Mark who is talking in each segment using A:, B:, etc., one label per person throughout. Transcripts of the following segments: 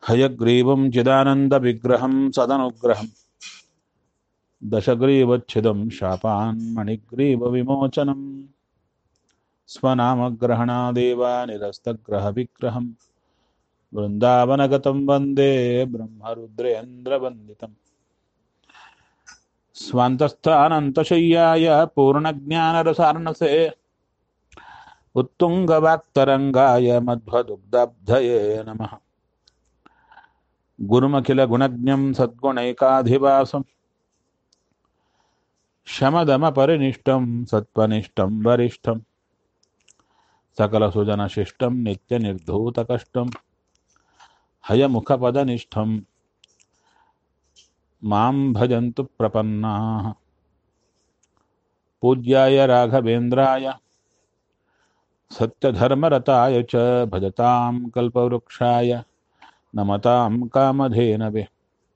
A: हयग्रीवं चिदानन्दविग्रहं सदनुग्रहं दशग्रीवच्छिदं शापान्मणिग्रीवविमोचनं स्वनामग्रहणादेव निरस्तग्रहविग्रहं वृन्दावनगतं वन्दे ब्रह्मरुद्रेन्द्रवन्दितम् स्वान्तस्थानन्तशय्याय पूर्णज्ञानरसार्णसे उत्तुङ्गवाक्तरङ्गाय मध्वदुग्धब्धये नमः गुरुमखिलगुणज्ञं सद्गुणैकाधिवासं शमदमपरिनिष्टं सत्त्वनिष्ठं वरिष्ठं सकलसुजनशिष्टं नित्यनिर्धूतकष्टं हयमुखपदनिष्ठं मां भजन्तु प्रपन्नाः पूज्याय राघवेन्द्राय सत्यधर्मरताय च भजतां कल्पवृक्षाय नमतां कामधेनवे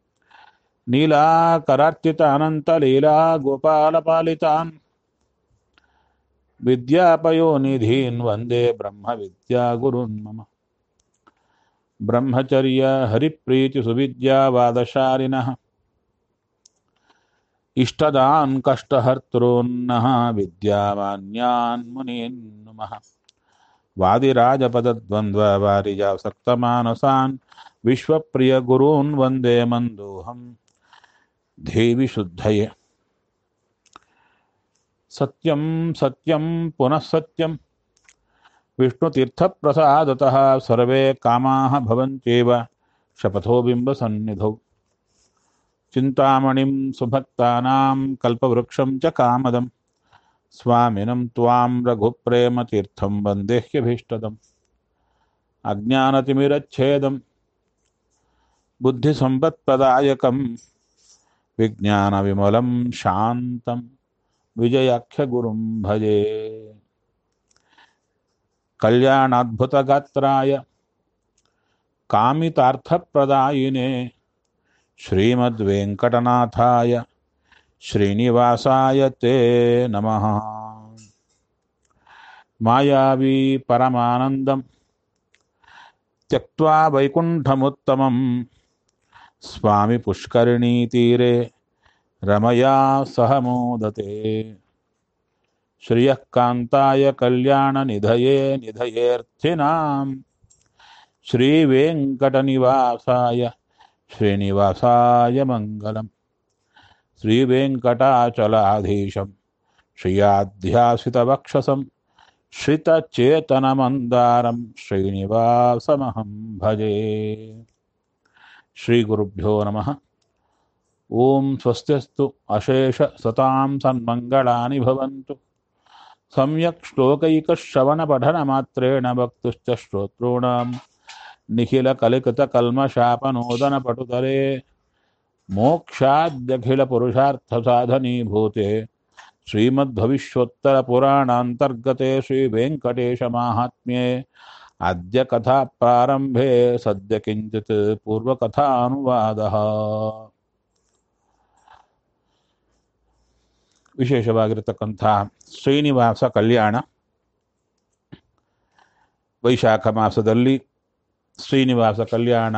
A: नीलाकरार्चितानन्तलीला गोपालपालितान् विद्यापयोनिधीन् वन्दे ब्रह्मविद्यागुरुन् मम ब्रह्मचर्य हरिप्रीतिसुविद्यावादशालिनः इष्टदान् कष्टहर्तॄन्नः विद्यामान्यान् मुनीन् नुमः वादिराजपदद्वन्द्ववारिजासक्तमानसान् विश्वप्रियगुरून् वन्दे मन्दोऽहं देवि शुद्धये सत्यं सत्यं पुनः सत्यं विष्णुतीर्थप्रसादतः सर्वे कामाः भवन्त्येव शपथो बिम्बसन्निधौ चिन्तामणिं सुभक्तानां कल्पवृक्षं च कामदं स्वामिनं त्वां रघुप्रेमतीर्थं वन्देह्यभीष्टदम् अज्ञानतिमिरच्छेदं बुद्धिसम्पत्प्रदायकं विज्ञानविमलं शान्तं विजयाख्यगुरुं भजे कल्याणाद्भुतगात्राय कामितार्थप्रदायिने श्रीमद्वेङ्कटनाथाय श्रीनिवासाय ते नमः मायावी परमानन्दं त्यक्त्वा वैकुण्ठमुत्तमं स्वामि पुष्करिणीतीरे रमया सह मोदते श्रियः कान्ताय कल्याणनिधये निधयेऽर्थिनां श्रीवेङ्कटनिवासाय श्रीनिवासाय मङ्गलम् श्रीवेङ्कटाचलाधीशं श्रियाध्यासितवक्षसं श्रितचेतनमन्दारं श्रीनिवासमहं भजे श्रीगुरुभ्यो नमः ॐ स्वस्त्यस्तु अशेषसतां सन्मङ्गलानि भवन्तु सम्यक् श्लोकैकश्रवणपठनमात्रेण वक्तुश्च श्रोतॄणां निखिलकलिकृतकल्मषापनोदनपटुतले मोक्षाद्यखिलपुरुषार्थसाधनीभूते श्रीमद्भविष्योत्तरपुराणान्तर्गते श्रीवेङ्कटेशमाहात्म्ये अद्य कथाप्रारम्भे सद्य किञ्चित् पूर्वकथानुवादः ವಿಶೇಷವಾಗಿರತಕ್ಕಂಥ ಶ್ರೀನಿವಾಸ ಕಲ್ಯಾಣ ವೈಶಾಖ ಮಾಸದಲ್ಲಿ ಶ್ರೀನಿವಾಸ ಕಲ್ಯಾಣ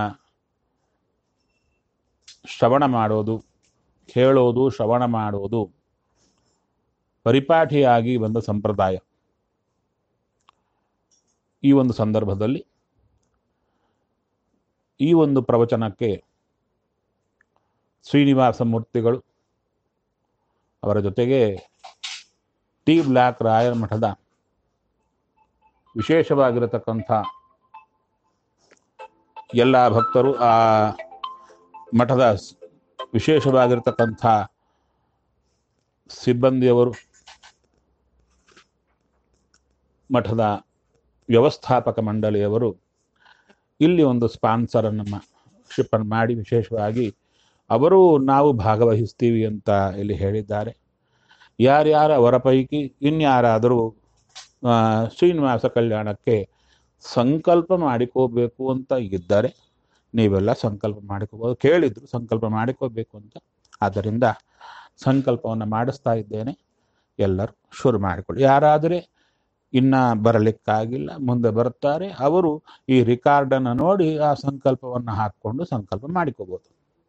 A: ಶ್ರವಣ ಮಾಡೋದು ಕೇಳೋದು ಶ್ರವಣ ಮಾಡೋದು ಪರಿಪಾಠಿಯಾಗಿ ಬಂದ ಸಂಪ್ರದಾಯ ಈ ಒಂದು ಸಂದರ್ಭದಲ್ಲಿ ಈ ಒಂದು ಪ್ರವಚನಕ್ಕೆ ಶ್ರೀನಿವಾಸ ಮೂರ್ತಿಗಳು ಅವರ ಜೊತೆಗೆ ಟಿ ಬ್ಲ್ಯಾಕ್ ರಾಯರ ಮಠದ ವಿಶೇಷವಾಗಿರತಕ್ಕಂಥ ಎಲ್ಲ ಭಕ್ತರು ಆ ಮಠದ ವಿಶೇಷವಾಗಿರತಕ್ಕಂಥ ಸಿಬ್ಬಂದಿಯವರು ಮಠದ ವ್ಯವಸ್ಥಾಪಕ ಮಂಡಳಿಯವರು ಇಲ್ಲಿ ಒಂದು ಸ್ಪಾನ್ಸರನ್ನು ಶಿಪ್ಪನ್ ಮಾಡಿ ವಿಶೇಷವಾಗಿ ಅವರು ನಾವು ಭಾಗವಹಿಸ್ತೀವಿ ಅಂತ ಇಲ್ಲಿ ಹೇಳಿದ್ದಾರೆ ಯಾರ್ಯಾರ ಅವರ ಪೈಕಿ ಇನ್ಯಾರಾದರೂ ಶ್ರೀನಿವಾಸ ಕಲ್ಯಾಣಕ್ಕೆ ಸಂಕಲ್ಪ ಮಾಡಿಕೋಬೇಕು ಅಂತ ಇದ್ದಾರೆ ನೀವೆಲ್ಲ ಸಂಕಲ್ಪ ಮಾಡಿಕೋಬೋದು ಕೇಳಿದ್ರು ಸಂಕಲ್ಪ ಮಾಡಿಕೋಬೇಕು ಅಂತ ಆದ್ದರಿಂದ ಸಂಕಲ್ಪವನ್ನು ಮಾಡಿಸ್ತಾ ಇದ್ದೇನೆ ಎಲ್ಲರೂ ಶುರು ಮಾಡಿಕೊಳ್ಳಿ ಯಾರಾದರೆ ಇನ್ನ ಬರಲಿಕ್ಕಾಗಿಲ್ಲ ಮುಂದೆ ಬರ್ತಾರೆ ಅವರು ಈ ರಿಕಾರ್ಡನ್ನು ನೋಡಿ ಆ ಸಂಕಲ್ಪವನ್ನು ಹಾಕ್ಕೊಂಡು ಸಂಕಲ್ಪ ಮಾಡಿಕೋಬಹುದು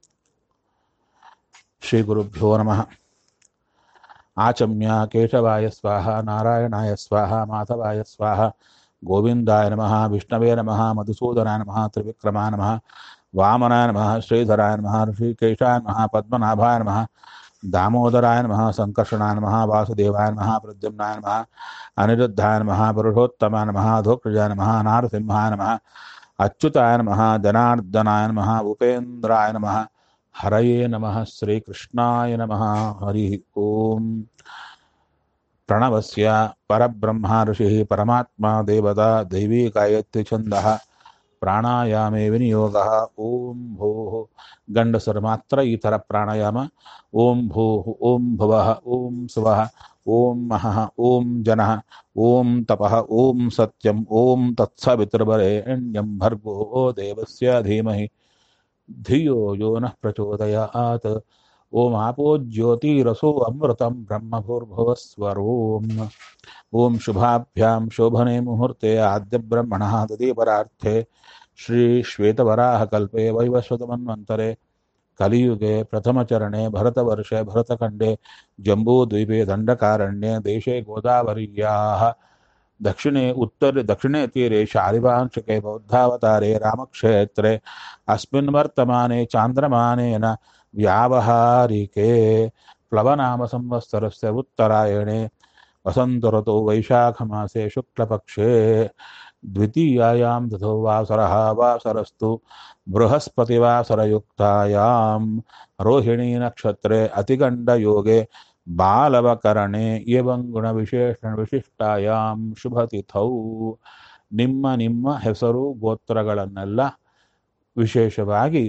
A: ಶ್ರೀ ಗುರುಭ್ಯೋ ನಮಃ ಆಚಮ್ಯ ಕೇಶವಾಯ ಸ್ವಾಹ ನಾರಾಯಣಾಯ ಸ್ವಾಹ ಮಾಧವಾಯ ಸ್ವಾಹ ಗೋವಿಂದಾಯ ನಮಃ ವಿಷ್ಣವೇ ನಮಃ ಮಧುಸೂದನಾಯ ನಮಃ ತ್ರಿವಿಕ್ರಮಾಯ ನಮಃ ವಾಮನಾಯ ನಮಃ ಶ್ರೀಧರಾಯ ನಮಃ ಋಷಿಕೇಶಾಯ ನಮಃ ಪದ್ಮನಾಭಾಯ ನಮಃ दामोदराय नमः संकर्षणाय नमः वासुदेवाय नमः प्रद्युम्नाय नमः अनिरुद्धाय नमः पुरुषोत्तमाय नमः धोक्षजाय नमः नारसिंहाय नमः अच्युताय नमः जनार्दनाय नमः उपेन्द्राय नमः हरये नमः श्रीकृष्णाय नमः हरिः ॐ प्रणवस्य परब्रह्मा ऋषिः परमात्मा देवता दैवी गायत्री छन्दः ಪ್ರಾಣಾಯಾಮೇ ವಿನಿಯೋಗ ಓಂ ಭೂಃ ಗಂಡಸರು ಮಾತ್ರ ಈ ಥರ ಪ್ರಾಣಾಯಾಮ ಓಂ ಭೂಃ ಓಂ ಭುವಃ ಓಂ ಸುವಃ ಓಂ ಮಹಃ ಓಂ ಜನಃ ಓಂ ತಪಃ ಓಂ ಸತ್ಯಂ ಓಂ ತತ್ಸವಿತೃವರೆಣ್ಯಂ ಭರ್ಗೋ ದೇವಸ್ಯ ಧೀಮಹಿ ಧಿಯೋ ಯೋ ನಃ ಪ್ರಚೋದಯಾತ್ ಓಂ ಆಪೋ ಜ್ಯೋತಿರಸೋ ಅಮೃತಂ ಬ್ರಹ್ಮಭೂರ್ಭುವಸ್ವರೋಂ ಓಂ ಶುಭಾಭ್ಯಾಂ ಶೋಭನೆ ಮುಹೂರ್ತೆ ಆದ್ಯಬ್ರಹ್ಮಣಃ ತದೀಪರಾರ್ಥೆ ಶ್ರೀ ಶ್ವೇತವರಾಹಕಲ್ಪೆ ವೈವಸ್ವತಮನ್ವಂತರೆ ಕಲಿಯುಗೆ ಪ್ರಥಮಚರಣೆ ಭರತವರ್ಷೆ ಭರತಖಂಡೆ ಜಂಬೂದ್ವೀಪೆ ದಂಡಕಾರಣ್ಯೆ ದೇಶे गोदावरीयाः दक्षिणे उत्तरे दक्षिणे तीरे शालिवांशके बौद्धावतारे रामक्षेत्रे अस्मिन् वर्तमाने चान्द्रमानेन व्यावहारिके प्लवनामसंवत्सरस्य उत्तरायणे वसन्तऋतौ वैशाखमासे शुक्लपक्षे द्वितीयायां तथो वासरः वासरस्तु बृहस्पतिवासरयुक्तायां रोहिणीनक्षत्रे अतिगण्डयोगे ಬಾಲವಕರಣೆ ಏವಂ ಗುಣವಿಶೇಷಣ ವಿಶಿಷ್ಟಾಯಾಂ ಶುಭತಿಥೌ ನಿಮ್ಮ ನಿಮ್ಮ ಹೆಸರು ಗೋತ್ರಗಳನ್ನೆಲ್ಲ ವಿಶೇಷವಾಗಿ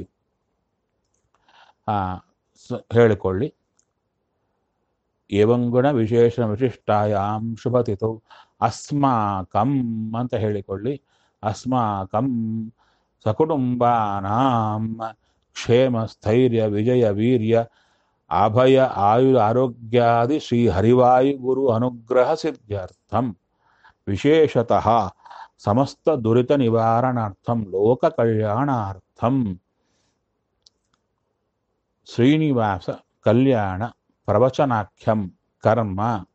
A: ಆ, ಸ- ಹೇಳಿಕೊಳ್ಳಿ ಏವಂ ಗುಣ ವಿಶೇಷಣ ವಿಶಿಷ್ಟಾಯಾಂ ಶುಭತಿಥೌ ಅಸ್ಮಾಕಂ ಅಂತ ಹೇಳಿಕೊಳ್ಳಿ ಅಸ್ಮಾಕಂ ಸಕುಟುಂಬಾನಾಂ ಕ್ಷೇಮ ಸ್ಥೈರ್ಯ ವಿಜಯ ವೀರ್ಯ ಅಭಯ ಆಯು ಆರೋಗ್ಯಾದಿ ಶ್ರೀ ಹರಿವಾಯು ಗುರು ಅನುಗ್ರಹ ಸಿದ್ಧ್ಯರ್ಥಂ ವಿಶೇಷತಃ ಸಮಸ್ತ ದುರಿತ ನಿವಾರಣಾರ್ಥಂ ಲೋಕ ಕಲ್ಯಾಣಾರ್ಥಂ ಶ್ರೀನಿವಾಸ ಕಲ್ಯಾಣ ಪ್ರವಚನಾಖ್ಯಂ ಕರ್ಮ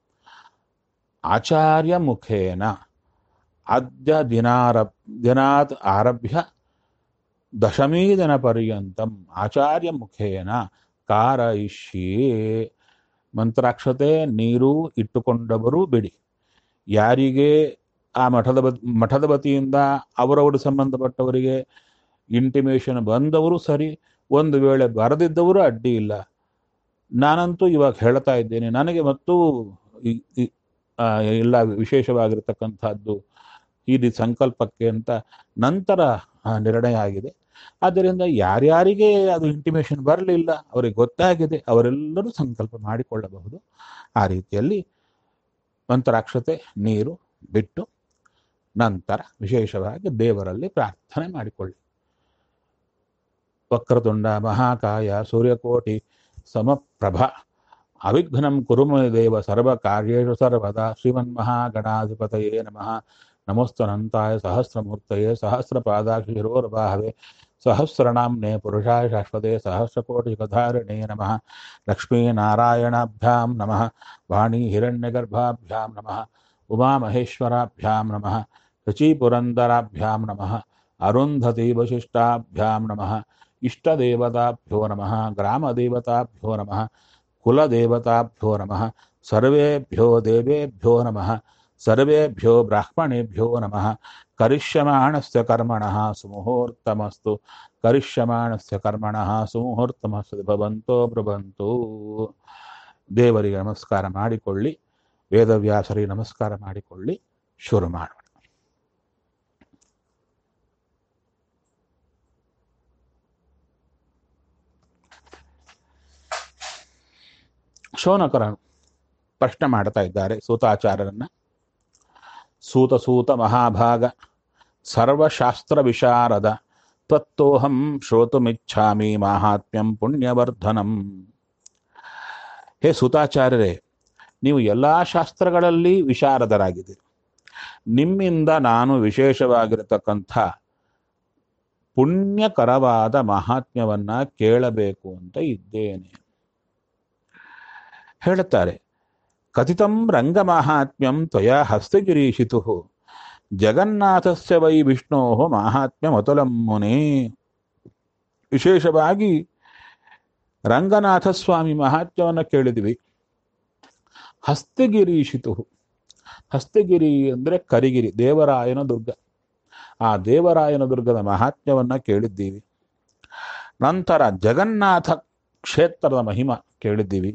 A: ಆಚಾರ್ಯ ಮುಖೇನ ಅದ್ಯ ದಿನಾರ ದಿನಾತ್ ಆರಭ್ಯ ದಶಮೀ ದಿನ ಪರ್ಯಂತಂ ಆಚಾರ್ಯ ಮುಖೇನ ಕಾರಯಿಷ್ಯೇ ಮಂತ್ರಾಕ್ಷತೆ ನೀರು ಇಟ್ಟುಕೊಂಡವರು ಬಿಡಿ ಯಾರಿಗೆ ಆ ಮಠದ ಬ ಮಠದ ವತಿಯಿಂದ ಅವರವರು ಸಂಬಂಧಪಟ್ಟವರಿಗೆ ಇಂಟಿಮೇಷನ್ ಬಂದವರು ಸರಿ ಒಂದು ವೇಳೆ ಬರದಿದ್ದವರು ಅಡ್ಡಿ ಇಲ್ಲ ನಾನಂತೂ ಇವಾಗ ಹೇಳ್ತಾ ಇದ್ದೇನೆ ನನಗೆ ಮತ್ತು ಈ- ಈ- ಆ, ಎಲ್ಲ ವಿಶೇಷವಾಗಿರ್ತಕ್ಕಂಥದ್ದು ಈ ರೀತಿ ಸಂಕಲ್ಪಕ್ಕೆ ಅಂತ ನಂತರ ಆ, ನಿರ್ಣಯ ಆಗಿದೆ ಆದ್ದರಿಂದ ಯಾರ್ಯಾರಿಗೆ ಅದು ಇಂಟಿಮೇಷನ್ ಬರಲಿಲ್ಲ ಅವರಿಗೆ ಗೊತ್ತಾಗಿದೆ ಅವರೆಲ್ಲರೂ ಸಂಕಲ್ಪ ಮಾಡಿಕೊಳ್ಳಬಹುದು ಆ ರೀತಿಯಲ್ಲಿ ಮಂತ್ರಾಕ್ಷತೆ ನೀರು ಬಿಟ್ಟು ನಂತರ ವಿಶೇಷವಾಗಿ ದೇವರಲ್ಲಿ ಪ್ರಾರ್ಥನೆ ಮಾಡಿಕೊಳ್ಳಿ ವಕ್ರತುಂಡ ಮಹಾಕಾಯ ಸೂರ್ಯಕೋಟಿ ಸಮಪ್ರಭ ಅವಿಘ್ನಂ ಕುರುಮ ದೇವ ಸರ್ವ ಕಾರ್ಯೇಷು ಸರ್ವದಾ ಶ್ರೀಮನ್ಮಹಾಗಣಾಧಿಪತಯೇ ನಮಃ ನಮೋಸ್ತನಂತಾಯ ಸಹಸ್ರಮೂರ್ತಯೇ ಸಹಸ್ರಪಾದಾಕ್ಷಿರೋರ್ಬಾಹವೆ ಸಹಸ್ರನಾಮ್ನೆ ಪುರುಷಾಯ ಶಾಶ್ವತೆ ಸಹಸ್ರಕೋಟಿಗಧಾರಿಣೇ ನಮಃ ಲಕ್ಷ್ಮೀನಾರಾಯಣಾಭ್ಯಾಂ ನಮಃ ವಾಣಿ ಹಿರಣ್ಯಗರ್ಭಾಭ್ಯಾಂ ನಮಃ ಉಮಾಮಹೇಶ್ವರಾಭ್ಯಾಂ ನಮಃ ಶಚೀಪುರಂದರಾಭ್ಯಾಂ ನಮಃ ಅರುಂಧತಿ ವಶಿಷ್ಟಾಭ್ಯಾಂ ನಮಃ ಇಷ್ಟದೇವತಾಭ್ಯೋ ನಮಃ ಗ್ರಾಮದೇವತಾಭ್ಯೋ ನಮಃ ಕುಲದೇವತಾಭ್ಯೋ ನಮಃ ಸರ್ವೇಭ್ಯೋ ದೇವೇಭ್ಯೋ ನಮಃ ಸರ್ವೇಭ್ಯೋ ಬ್ರಾಹ್ಮಣೇಭ್ಯೋ ನಮಃ ಕರಿಷ್ಯಮಾಣಸ್ಯ ಕರ್ಮಣಃ ಸುಮುಹೂರ್ತಮಸ್ತು ಕರಿಷ್ಯಮಾಣಸ್ಯ ಕರ್ಮಣಃ ಸುಮುಹೂರ್ತಮಸ್ತು ಭವಂತೋ ಬ್ರವಂತು ದೇವರಿಗೆ ನಮಸ್ಕಾರ ಮಾಡಿಕೊಳ್ಳಿ ವೇದವ್ಯಾಸರಿಗೆ ನಮಸ್ಕಾರ ಮಾಡಿಕೊಳ್ಳಿ ಶುರು ಮಾಡೋಣ ಶೋನಕರ ಪ್ರಶ್ನೆ ಮಾಡ್ತಾ ಇದ್ದಾರೆ ಸೂತಾಚಾರ್ಯರನ್ನ ಸೂತ ಸೂತ ಮಹಾಭಾಗ ಸರ್ವಶಾಸ್ತ್ರ ವಿಶಾರದ ತ್ವತ್ತೋಹಂ ಶ್ರೋತುಮಿಚ್ಛಾಮಿ ಮಾಹಾತ್ಮ್ಯಂ ಪುಣ್ಯವರ್ಧನಂ ಹೇ ಸೂತಾಚಾರ್ಯರೇ ನೀವು ಎಲ್ಲ ಶಾಸ್ತ್ರಗಳಲ್ಲಿ ವಿಶಾರದರಾಗಿದ್ದೀರಿ ನಿಮ್ಮಿಂದ ನಾನು ವಿಶೇಷವಾಗಿರತಕ್ಕಂಥ ಪುಣ್ಯಕರವಾದ ಮಹಾತ್ಮ್ಯವನ್ನ ಕೇಳಬೇಕು ಅಂತ ಇದ್ದೇನೆ ಹೇಳುತ್ತಾರೆ ಕಥಿತಂ ರಂಗಮಾಹಾತ್ಮ್ಯಂ ತ್ವಯ ಹಸ್ತಗಿರೀಶಿತು ಜಗನ್ನಾಥಸ್ಯ ವೈ ವಿಷ್ಣೋ ಮಾಹಾತ್ಮ್ಯಮತುಲಂ ಮುನೇ ವಿಶೇಷವಾಗಿ ರಂಗನಾಥ ಸ್ವಾಮಿ ಮಹಾತ್ಮ್ಯವನ್ನು ಕೇಳಿದ್ವಿ ಹಸ್ತಗಿರೀಶಿತು ಹಸ್ತಗಿರಿ ಅಂದರೆ ಕರಿಗಿರಿ ದೇವರಾಯನ ದುರ್ಗ ಆ ದೇವರಾಯನ ದುರ್ಗದ ಮಹಾತ್ಮ್ಯವನ್ನ ಕೇಳಿದ್ದೀವಿ ನಂತರ ಜಗನ್ನಾಥ ಕ್ಷೇತ್ರದ ಮಹಿಮ ಕೇಳಿದ್ದೀವಿ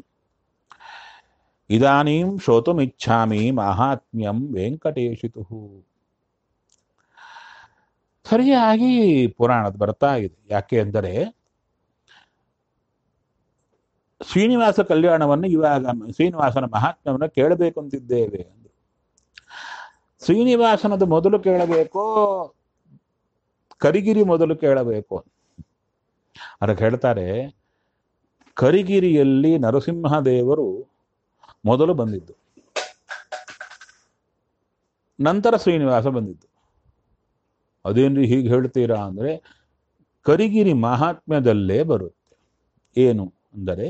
A: ಇದಾನೀಂ ಶ್ರೋತುಮಿಚ್ಛಾಮಿ ಮಹಾತ್ಮ್ಯಂ ವೆಂಕಟೇಶಿತು ಸರಿಯಾಗಿ ಪುರಾಣದ ಬರ್ತಾ ಇದೆ ಯಾಕೆ ಅಂದರೆ ಶ್ರೀನಿವಾಸ ಕಲ್ಯಾಣವನ್ನು ಇವಾಗ ಶ್ರೀನಿವಾಸನ ಮಹಾತ್ಮ್ಯವನ್ನು ಕೇಳಬೇಕು ಅಂತಿದ್ದೇವೆ ಅಂದ್ರು ಶ್ರೀನಿವಾಸನದು ಮೊದಲು ಕೇಳಬೇಕೋ ಕರಿಗಿರಿ ಮೊದಲು ಕೇಳಬೇಕು ಅದಕ್ಕೆ ಹೇಳ್ತಾರೆ ಕರಿಗಿರಿಯಲ್ಲಿ ನರಸಿಂಹದೇವರು ಮೊದಲು ಬಂದಿದ್ದು ನಂತರ ಶ್ರೀನಿವಾಸ ಬಂದಿದ್ದು ಅದೇನ್ರಿ ಹೀಗೆ ಹೇಳ್ತೀರಾ ಅಂದರೆ ಕರಿಗಿರಿ ಮಹಾತ್ಮ್ಯದಲ್ಲೇ ಬರುತ್ತೆ ಏನು ಅಂದರೆ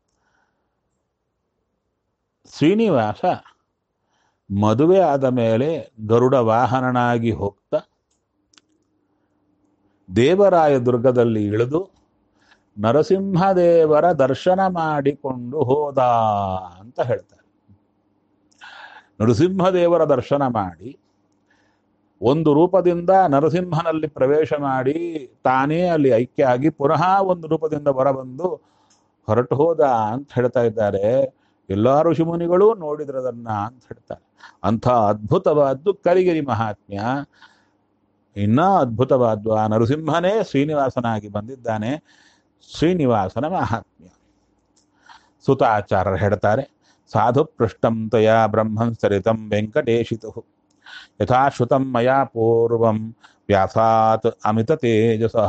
A: ಶ್ರೀನಿವಾಸ ಮದುವೆ ಆದ ಮೇಲೆ ಗರುಡ ವಾಹನನಾಗಿ ಹೋಗ್ತಾ ದೇವರಾಯ ದುರ್ಗದಲ್ಲಿ ಇಳಿದು ನರಸಿಂಹದೇವರ ದರ್ಶನ ಮಾಡಿಕೊಂಡು ಹೋದ ಅಂತ ಹೇಳ್ತಾರೆ ನರಸಿಂಹದೇವರ ದರ್ಶನ ಮಾಡಿ ಒಂದು ರೂಪದಿಂದ ನರಸಿಂಹನಲ್ಲಿ ಪ್ರವೇಶ ಮಾಡಿ ತಾನೇ ಅಲ್ಲಿ ಐಕ್ಯ ಆಗಿ ಪುನಃ ಒಂದು ರೂಪದಿಂದ ಹೊರಬಂದು ಹೊರಟು ಹೋದ ಅಂತ ಹೇಳ್ತಾ ಇದ್ದಾರೆ ಎಲ್ಲ ಋಷಿಮುನಿಗಳು ನೋಡಿದ್ರದನ್ನ ಅಂತ ಹೇಳ್ತಾರೆ ಅಂಥ ಅದ್ಭುತವಾದ್ದು ಕರಿಗಿರಿ ಮಹಾತ್ಮ್ಯ ಇನ್ನ ಅದ್ಭುತವಾದ್ದು ಆ ನರಸಿಂಹನೇ ಶ್ರೀನಿವಾಸನಾಗಿ ಬಂದಿದ್ದಾನೆ ಶ್ರೀನಿವಾಸನ ಮಹಾತ್ಮ್ಯ ಸುತಾಚಾರ್ಯರು ಹೇಳ್ತಾರೆ ಸಾಧು ಪೃಷ್ಟಂ ತಯಾ ಬ್ರಹ್ಮನ್ ಸರಿತಂ ವೆಂಕಟೇಶಿತು ಯಥಾಶ್ರುತಂ ಮಯಾ ಪೂರ್ವಂ ವ್ಯಾಸಾತ್ ಅಮಿತ ತೇಜಸಃ